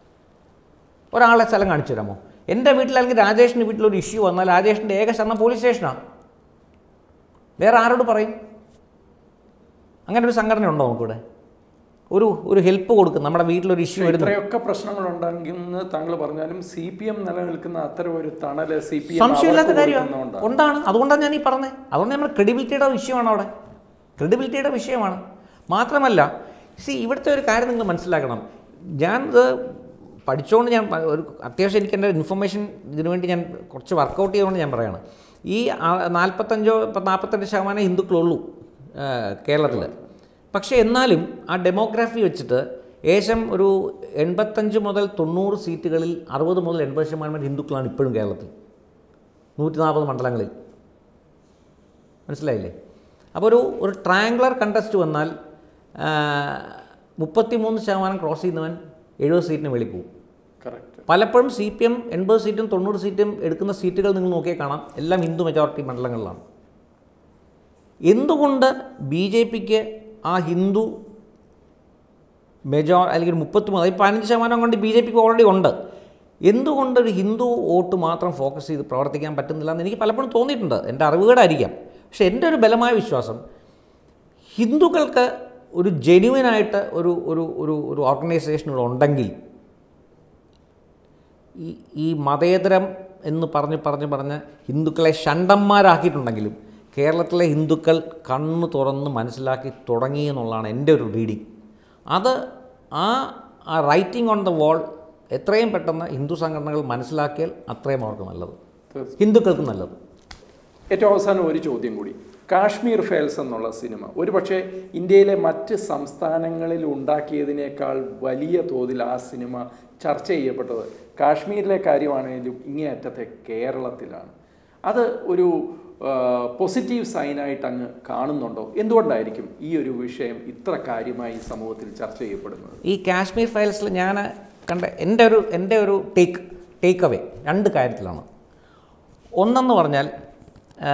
ഒരാളെ സ്ഥലം കാണിച്ചു തരാമോ എൻ്റെ വീട്ടിലാണെങ്കിൽ രാജേഷിൻ്റെ വീട്ടിലൊരു ഇഷ്യൂ വന്നാൽ രാജേഷിൻ്റെ ഏക ശരണം പോലീസ് സ്റ്റേഷനാണ് വേറെ ആരോട് പറയും അങ്ങനെ ഒരു സംഘടന ഉണ്ടോ നമുക്കിവിടെ ഒരു ഒരു ഹെൽപ്പ് കൊടുക്കും നമ്മുടെ വീട്ടിലൊരു ഇഷ്യൂ വരുന്നു ഇത്രയൊക്കെ പ്രശ്നങ്ങൾ ഉണ്ടെന്ന് താങ്കൾ പറഞ്ഞാലും സി പി എം നിലനിൽക്കുന്ന അത്തരം ഒരു തണല് സി പി എം സംശയമില്ലാത്ത കാര്യമാണ് കൊണ്ടാണ് അതുകൊണ്ടാണ് ഞാൻ ഈ പറഞ്ഞത് അതുകൊണ്ട് നമ്മൾ ക്രെഡിബിലിറ്റിയുടെ വിഷയമാണ് അവിടെ ക്രെഡിബിലിറ്റിയുടെ വിഷയമാണ് മാത്രമല്ല സി ഇവിടുത്തെ ഒരു കാര്യം നിങ്ങൾ മനസ്സിലാക്കണം ഞാൻ ഇത് പഠിച്ചുകൊണ്ട് ഞാൻ പ- ഒരു അത്യാവശ്യം എനിക്ക് എൻ്റെ ഇൻഫർമേഷൻ ഇതിനു വേണ്ടി ഞാൻ കുറച്ച് വർക്കൗട്ട് ചെയ്തുകൊണ്ട് ഞാൻ പറയാണ് ഈ ആ- നാൽപ്പത്തഞ്ചോ ഇപ്പം നാൽപ്പത്തെട്ട് ശതമാനം ഹിന്ദുക്കളുള്ളൂ കേരളത്തിൽ പക്ഷേ എന്നാലും ആ ഡെമോഗ്രാഫി വെച്ചിട്ട് ഏകദേശം ഒരു എൺപത്തഞ്ച് മുതൽ തൊണ്ണൂറ് സീറ്റുകളിൽ അറുപത് മുതൽ എൺപത് ശതമാനം ഹിന്ദുക്കളാണ് ഇപ്പോഴും കേരളത്തിൽ നൂറ്റി നാൽപ്പത് മണ്ഡലങ്ങളിൽ മനസ്സിലായില്ലേ അപ്പോൾ ഒരു ഒരു ട്രയാങ്കുലർ കണ്ടസ്റ്റ് വന്നാൽ മുപ്പത്തി മൂന്ന് ശതമാനം ക്രോസ് ചെയ്യുന്നവൻ എഴുപത് സീറ്റിന് വെളി പോകും കറക്റ്റ് പലപ്പോഴും സി പി എം എൺപത് സീറ്റും തൊണ്ണൂറ് സീറ്റും എടുക്കുന്ന സീറ്റുകൾ നിങ്ങൾ നോക്കിയാൽ കാണാം എല്ലാം ഹിന്ദു മെജോറിറ്റി മണ്ഡലങ്ങളിലാണ് എന്തുകൊണ്ട് ബി ജെ പിക്ക് ആ ഹിന്ദു മെജോ അല്ലെങ്കിൽ മുപ്പത്തി മൂന്ന് അതായത് പതിനഞ്ച് ശതമാനം കൊണ്ട് ബി ജെ പിക്ക് ഓൾറെഡി ഉണ്ട് എന്തുകൊണ്ട് ഒരു ഹിന്ദു വോട്ട് മാത്രം ഫോക്കസ് ചെയ്ത് പ്രവർത്തിക്കാൻ പറ്റുന്നില്ല എന്ന് എനിക്ക് പലപ്പോഴും തോന്നിയിട്ടുണ്ട് എൻ്റെ അറിവുകേടായിരിക്കാം പക്ഷേ എൻ്റെ ഒരു ബലമായ വിശ്വാസം ഹിന്ദുക്കൾക്ക് ഒരു ജെന്യുവനായിട്ട് ഒരു ഒരു ഒരു ഒരു ഓർഗനൈസേഷൻ ഇവിടെ ഉണ്ടെങ്കിൽ ഈ ഈ മതേതരം എന്ന് പറഞ്ഞ് പറഞ്ഞ് പറഞ്ഞ് ഹിന്ദുക്കളെ ഷണ്ടന്മാരാക്കിയിട്ടുണ്ടെങ്കിലും കേരളത്തിലെ ഹിന്ദുക്കൾ കണ്ണ് തുറന്ന് മനസ്സിലാക്കി തുടങ്ങി എന്നുള്ളതാണ് എൻ്റെ ഒരു റീഡിങ് അത് ആ ആ റൈറ്റിംഗ് ഓൺ ദ വാൾ എത്രയും പെട്ടെന്ന് ഹിന്ദു സംഘടനകൾ മനസ്സിലാക്കിയാൽ അത്രയും അവർക്ക് നല്ലത് ഹിന്ദുക്കൾക്ക് നല്ലത് ഏറ്റവും അവസാനം ഒരു ചോദ്യം കൂടി കാശ്മീർ ഫയൽസ് എന്നുള്ള സിനിമ ഒരുപക്ഷെ ഇന്ത്യയിലെ മറ്റ് സംസ്ഥാനങ്ങളിൽ ഉണ്ടാക്കിയതിനേക്കാൾ വലിയ തോതിൽ ആ സിനിമ ചർച്ച ചെയ്യപ്പെട്ടത് കാശ്മീരിലെ കാര്യമാണെങ്കിലും ഇങ്ങേയറ്റത്തെ കേരളത്തിലാണ് അത് ഒരു പോസിറ്റീവ് സൈനായിട്ട് അങ്ങ് കാണുന്നുണ്ടോ എന്തുകൊണ്ടായിരിക്കും ഈ ഒരു വിഷയം ഇത്ര കാര്യമായി സമൂഹത്തിൽ ചർച്ച ചെയ്യപ്പെടുന്നത് ഈ കാശ്മീർ ഫയൽസിൽ ഞാൻ കണ്ട എൻ്റെ ഒരു എൻ്റെ ഒരു ടേക്ക് ടേക്ക് അവേ രണ്ട് കാര്യത്തിലാണ് ഒന്നെന്ന് പറഞ്ഞാൽ ആ,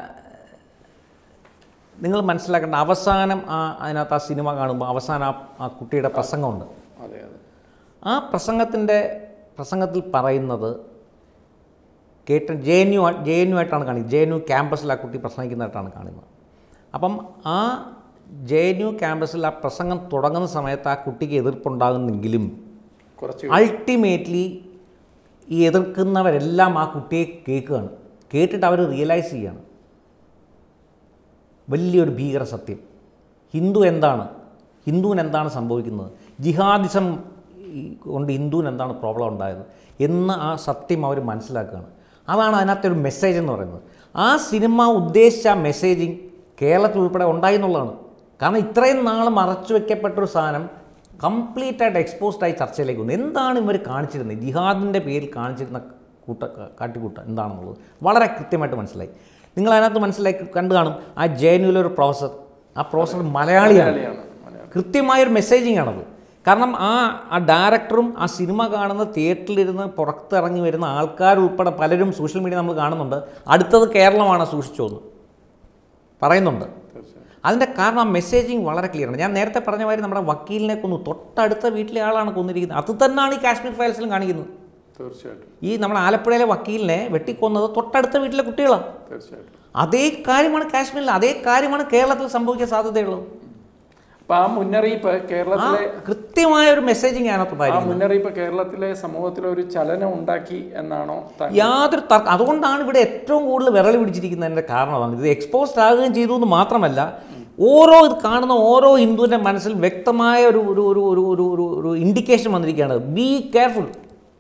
നിങ്ങൾ മനസ്സിലാക്കേണ്ട അവസാനം ആ അതിനകത്ത് ആ സിനിമ കാണുമ്പോൾ അവസാനം ആ ആ കുട്ടിയുടെ പ്രസംഗമുണ്ട് അതെ അതെ ആ പ്രസംഗത്തിൻ്റെ പ്രസംഗത്തിൽ പറയുന്നത് കേട്ട് J N U J N U ആയിട്ടാണ് കാണിക്കുന്നത് ജെ എൻ യു ക്യാമ്പസിൽ ആ കുട്ടി പ്രസംഗിക്കുന്നതായിട്ടാണ് കാണുന്നത് അപ്പം ആ ജെ എൻ യു ക്യാമ്പസിൽ ആ പ്രസംഗം തുടങ്ങുന്ന സമയത്ത് ആ കുട്ടിക്ക് എതിർപ്പുണ്ടാകുന്നെങ്കിലും കുറച്ച് അൾട്ടിമേറ്റ്ലി ഈ എതിർക്കുന്നവരെല്ലാം ആ കുട്ടിയെ കേൾക്കുകയാണ് കേട്ടിട്ട് അവർ റിയലൈസ് ചെയ്യാണ് വലിയൊരു ഭീകര സത്യം ഹിന്ദു എന്താണ് ഹിന്ദുവിന് എന്താണ് സംഭവിക്കുന്നത് ജിഹാദിസം ഈ കൊണ്ട് ഹിന്ദുവിന് എന്താണ് പ്രോബ്ലം ഉണ്ടായത് എന്ന് ആ സത്യം അവർ മനസ്സിലാക്കുകയാണ് അതാണ് അതിനകത്തെ ഒരു മെസ്സേജ് എന്ന് പറയുന്നത് ആ സിനിമ ഉദ്ദേശിച്ച ആ മെസ്സേജിങ് കേരളത്തിൽ ഉൾപ്പെടെ ഉണ്ടായി എന്നുള്ളതാണ് കാരണം ഇത്രയും നാൾ മറച്ചു വെക്കപ്പെട്ട ഒരു സാധനം കംപ്ലീറ്റ് ആയിട്ട് എക്സ്പോസ്ഡ് ആയി ചർച്ചയിലേക്ക് വന്നു എന്താണ് ഇവർ കാണിച്ചിരുന്നത് ജിഹാദിൻ്റെ പേരിൽ കാണിച്ചിരുന്ന കൂട്ട കാട്ടിക്കൂട്ട എന്താണെന്നുള്ളത് വളരെ കൃത്യമായിട്ട് മനസ്സിലായി നിങ്ങൾ അതിനകത്ത് മനസ്സിലാക്കി കണ്ടു കാണും ആ ജെ എൻ യുവിലെ ഒരു പ്രൊഫസർ ആ പ്രൊഫസർ മലയാളിയാണ് മലയാളിയാണ് മലയാളം കൃത്യമായൊരു മെസ്സേജിങ് ആണത് കാരണം ആ ആ ഡയറക്ടറും ആ സിനിമ കാണുന്ന തിയേറ്ററിലിരുന്ന് പുറത്തിറങ്ങി വരുന്ന ആൾക്കാരുൾപ്പെടെ പലരും സോഷ്യൽ മീഡിയ നമ്മൾ കാണുന്നുണ്ട് അടുത്തത് കേരളമാണ് സൂക്ഷിച്ചോന്ന് പറയുന്നുണ്ട് തീർച്ചയായും അതിൻ്റെ കാരണം ആ മെസ്സേജിങ് വളരെ ക്ലിയർ ആണ് ഞാൻ നേരത്തെ പറഞ്ഞ മാതിരി നമ്മുടെ വക്കീലിനെ കൊന്നു തൊട്ടടുത്ത വീട്ടിലെ ആളാണ് കൊന്നിരിക്കുന്നത് അത് തന്നെയാണ് ഈ കാശ്മീർ ഫയൽസിലും കാണിക്കുന്നത് തീർച്ചയായിട്ടും ഈ നമ്മുടെ ആലപ്പുഴയിലെ വക്കീലിനെ വെട്ടിക്കൊന്നത് തൊട്ടടുത്ത വീട്ടിലെ കുട്ടികളാണ് തീർച്ചയായിട്ടും അതേ കാര്യമാണ് കാശ്മീരിൽ അതേ കാര്യമാണ് കേരളത്തിൽ സംഭവിക്കാൻ സാധ്യതയുള്ളത് അപ്പൊ ആ മുന്നറിയിപ്പ് ആ കേരളത്തിലെ കൃത്യമായ ഒരു മെസ്സേജിങ് ആ അതിനകത്തുണ്ടായിരുന്നു മുന്നറിയിപ്പ് കേരളത്തിലെ സമൂഹത്തിലെ ഒരു ചലനം ഉണ്ടാക്കി എന്നാണോ താങ്കൾ യാതൊരു തർക്കം അതുകൊണ്ടാണ് ഇവിടെ ഏറ്റവും കൂടുതൽ വിരൽ പിടിച്ചിരിക്കുന്നതിൻ്റെ കാരണമാണ് ഇത് എക്സ്പോസ്ഡ് ആകുകയും ചെയ്തു എന്ന് മാത്രമല്ല ഓരോ ഇത് കാണുന്ന ഓരോ ഹിന്ദുവിൻ്റെ മനസ്സിൽ വ്യക്തമായ ഒരു ഒരു ഒരു ഒരു ഒരു ഒരു ഒരു ഇൻഡിക്കേഷൻ വന്നിരിക്കുകയാണ് be careful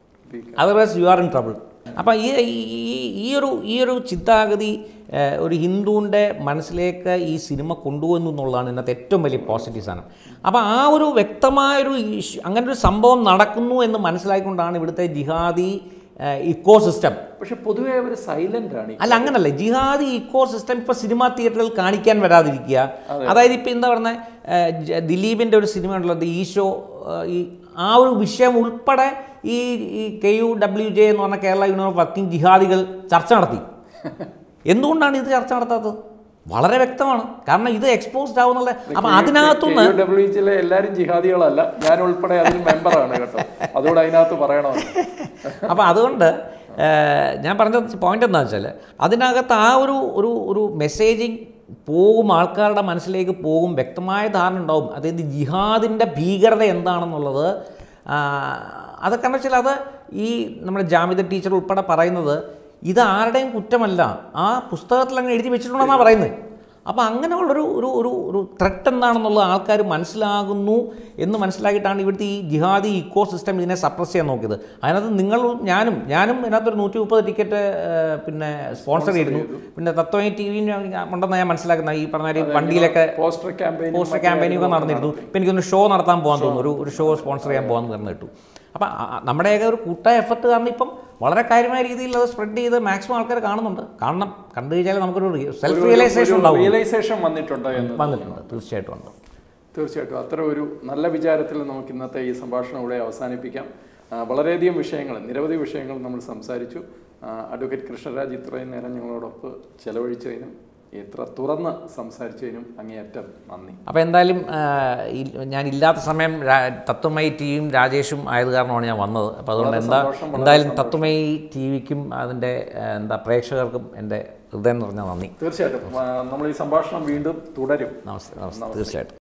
otherwise you are in trouble അപ്പം ഈ ഈ- ഈ ഒരു ഈ ഒരു ചിന്താഗതി ഏഹ്, ഒരു ഹിന്ദുവിൻ്റെ മനസ്സിലേക്ക് ഈ സിനിമ കൊണ്ടുവന്നു എന്നുള്ളതാണ് ഇതിനകത്ത് ഏറ്റവും വലിയ പോസിറ്റീവ് സാധനം അപ്പോൾ ആ ഒരു വ്യക്തമായൊരു ഇഷ്യൂ അങ്ങനെ ഒരു സംഭവം നടക്കുന്നു എന്ന് മനസ്സിലാക്കിക്കൊണ്ടാണ് ഇവിടുത്തെ ജിഹാദി ഇക്കോ സിസ്റ്റം പക്ഷെ പൊതുവെ അവർ സൈലന്റ് ആണ് ഈ- അല്ല അങ്ങനല്ല ജിഹാദി ഇക്കോ സിസ്റ്റം ഇപ്പോൾ സിനിമാ തിയേറ്ററുകൾ കാണിക്കാൻ വരാതിരിക്കുക അതായത് ഇപ്പോൾ എന്താ പറയുന്നത് ദിലീപിൻ്റെ ഒരു സിനിമ ഉണ്ടല്ലോ ദി ഈശോ ഏഹ്, ഈ ആ ഒരു വിഷയം ഉൾപ്പെടെ ഈ ഈ കെ യു ഡബ്ല്യു ജെ എന്ന് പറഞ്ഞ കേരള യൂണിയൻ ഓഫ് വർക്കിംഗ് ജിഹാദികൾ ചർച്ച നടത്തി എന്തുകൊണ്ടാണ് ഇത് ചർച്ച നടത്താത്തത് വളരെ വ്യക്തമാണ് കാരണം ഇത് എക്സ്പോസ്ഡ് ആവുന്നുള്ള അപ്പം അതിനകത്തുനിന്ന് KUWH ലെ എല്ലാരും ജിഹാദികളല്ല ഞാൻ ഉൾപ്പെടെ അതിൽ മെമ്പറാണ് കേട്ടോ അതുകൂടെ അതിനകത്ത് പറയണമെന്ന് അപ്പോൾ അതുകൊണ്ട് ഏഹ്, ഞാൻ പറഞ്ഞ പോയിന്റ് എന്താണെന്ന് വെച്ചാൽ അതിനകത്ത് ആ ഒരു ഒരു ഒരു മെസ്സേജിങ് പോകും ആൾക്കാരുടെ മനസ്സിലേക്ക് പോകും വ്യക്തമായ ധാരണ ഉണ്ടാവും അതായത് ജിഹാദിൻ്റെ ഭീകരത എന്താണെന്നുള്ളത് ആ, അതൊക്കെ എന്ന് വെച്ചാൽ അത് ഈ നമ്മുടെ ജാമിദ ടീച്ചർ ഉൾപ്പെടെ പറയുന്നത് ഇത് ആരുടെയും കുറ്റമല്ല ആ പുസ്തകത്തിൽ അങ്ങ് എഴുതി വെച്ചിട്ടുണ്ടെന്നാണ് പറയുന്നത് അപ്പോൾ അങ്ങനെയുള്ളൊരു ഒരു ഒരു ഒരു ത്രെട്ട് എന്താണെന്നുള്ളത് ആൾക്കാർ മനസ്സിലാകുന്നു എന്ന് മനസ്സിലാക്കിയിട്ടാണ് ഇവിടുത്തെ ഈ ജിഹാദി ഇക്കോ സിസ്റ്റം ഇതിനെ സപ്രസ് ചെയ്യാൻ നോക്കിയത് അതിനകത്ത് നിങ്ങൾ ഞാനും ഞാനും ഇതിനകത്തൊരു നൂറ്റി മുപ്പത് ടിക്കറ്റ് പിന്നെ സ്പോൺസർ ചെയ്തിരുന്നു പിന്നെ തത്വമേ ടി വി ഉണ്ടെന്ന് ഞാൻ മനസ്സിലാക്കുന്ന ഈ പറഞ്ഞ ഒരു വണ്ടിയിലൊക്കെ പോസ്റ്റർ ക്യാമ്പയിൻ പോസ്റ്റർ ക്യാമ്പയിനൊക്കെ നടന്നിരുന്നു ഇപ്പം എനിക്കൊന്ന് ഷോ നടത്താൻ പോകാൻ തോന്നുന്നു ഒരു ഒരു ഷോ സ്പോൺസർ ചെയ്യാൻ പോകാൻ പറഞ്ഞു കേട്ടു അപ്പം നമ്മുടെയൊക്കെ ഒരു കൂട്ടായ എഫർട്ട് കാരണം ഇപ്പം വളരെ കാര്യമായ രീതിയിൽ അത് സ്പ്രെഡ് ചെയ്ത് മാക്സിമം ആൾക്കാർ കാണുന്നുണ്ട് കാണണം കണ്ടു കഴിഞ്ഞാൽ നമുക്കൊരു സെൽഫ് റിയലൈസേഷൻ ഉണ്ടാവും റിയലൈസേഷൻ വന്നിട്ടുണ്ട് എന്ന് വന്നിട്ടുണ്ട് തീർച്ചയായിട്ടും ഉണ്ട് തീർച്ചയായിട്ടും അത്ര ഒരു നല്ല വിചാരത്തിൽ നമുക്ക് ഇന്നത്തെ ഈ സംഭാഷണം ഇവിടെ അവസാനിപ്പിക്കാം ആ, വളരെയധികം വിഷയങ്ങൾ നിരവധി വിഷയങ്ങൾ നമ്മൾ സംസാരിച്ചു ആ, അഡ്വക്കേറ്റ് കൃഷ്ണരാജ് ഇത്രയും നേരം ഞങ്ങളോടൊപ്പം ചെലവഴിച്ചതിനും ഇത്ര തുറന്ന് സംസാരിച്ചതിനും അങ്ങേയറ്റം നന്ദി അപ്പോൾ എന്തായാലും ആ, ഈ- ഞാൻ ഇല്ലാത്ത സമയം രാ- തത്വമയി ടിവിയും രാജേഷും ആയത് കാരണമാണ് ഞാൻ വന്നത് അപ്പോൾ അതുകൊണ്ട് വളരെ എന്താ സന്തോഷം, വളരെ എന്തായാലും തത്വമയി ടി വിക്കും അതിൻ്റെ ആ, എന്താ പ്രേക്ഷകർക്കും എൻ്റെ ഹൃദയം നിറഞ്ഞ നന്ദി തീർച്ചയായിട്ടും ആ, നമ്മൾ ഈ സംഭാഷണം വീണ്ടും തുടരും നമസ്തേ നമസ്തേ തീർച്ചയായിട്ടും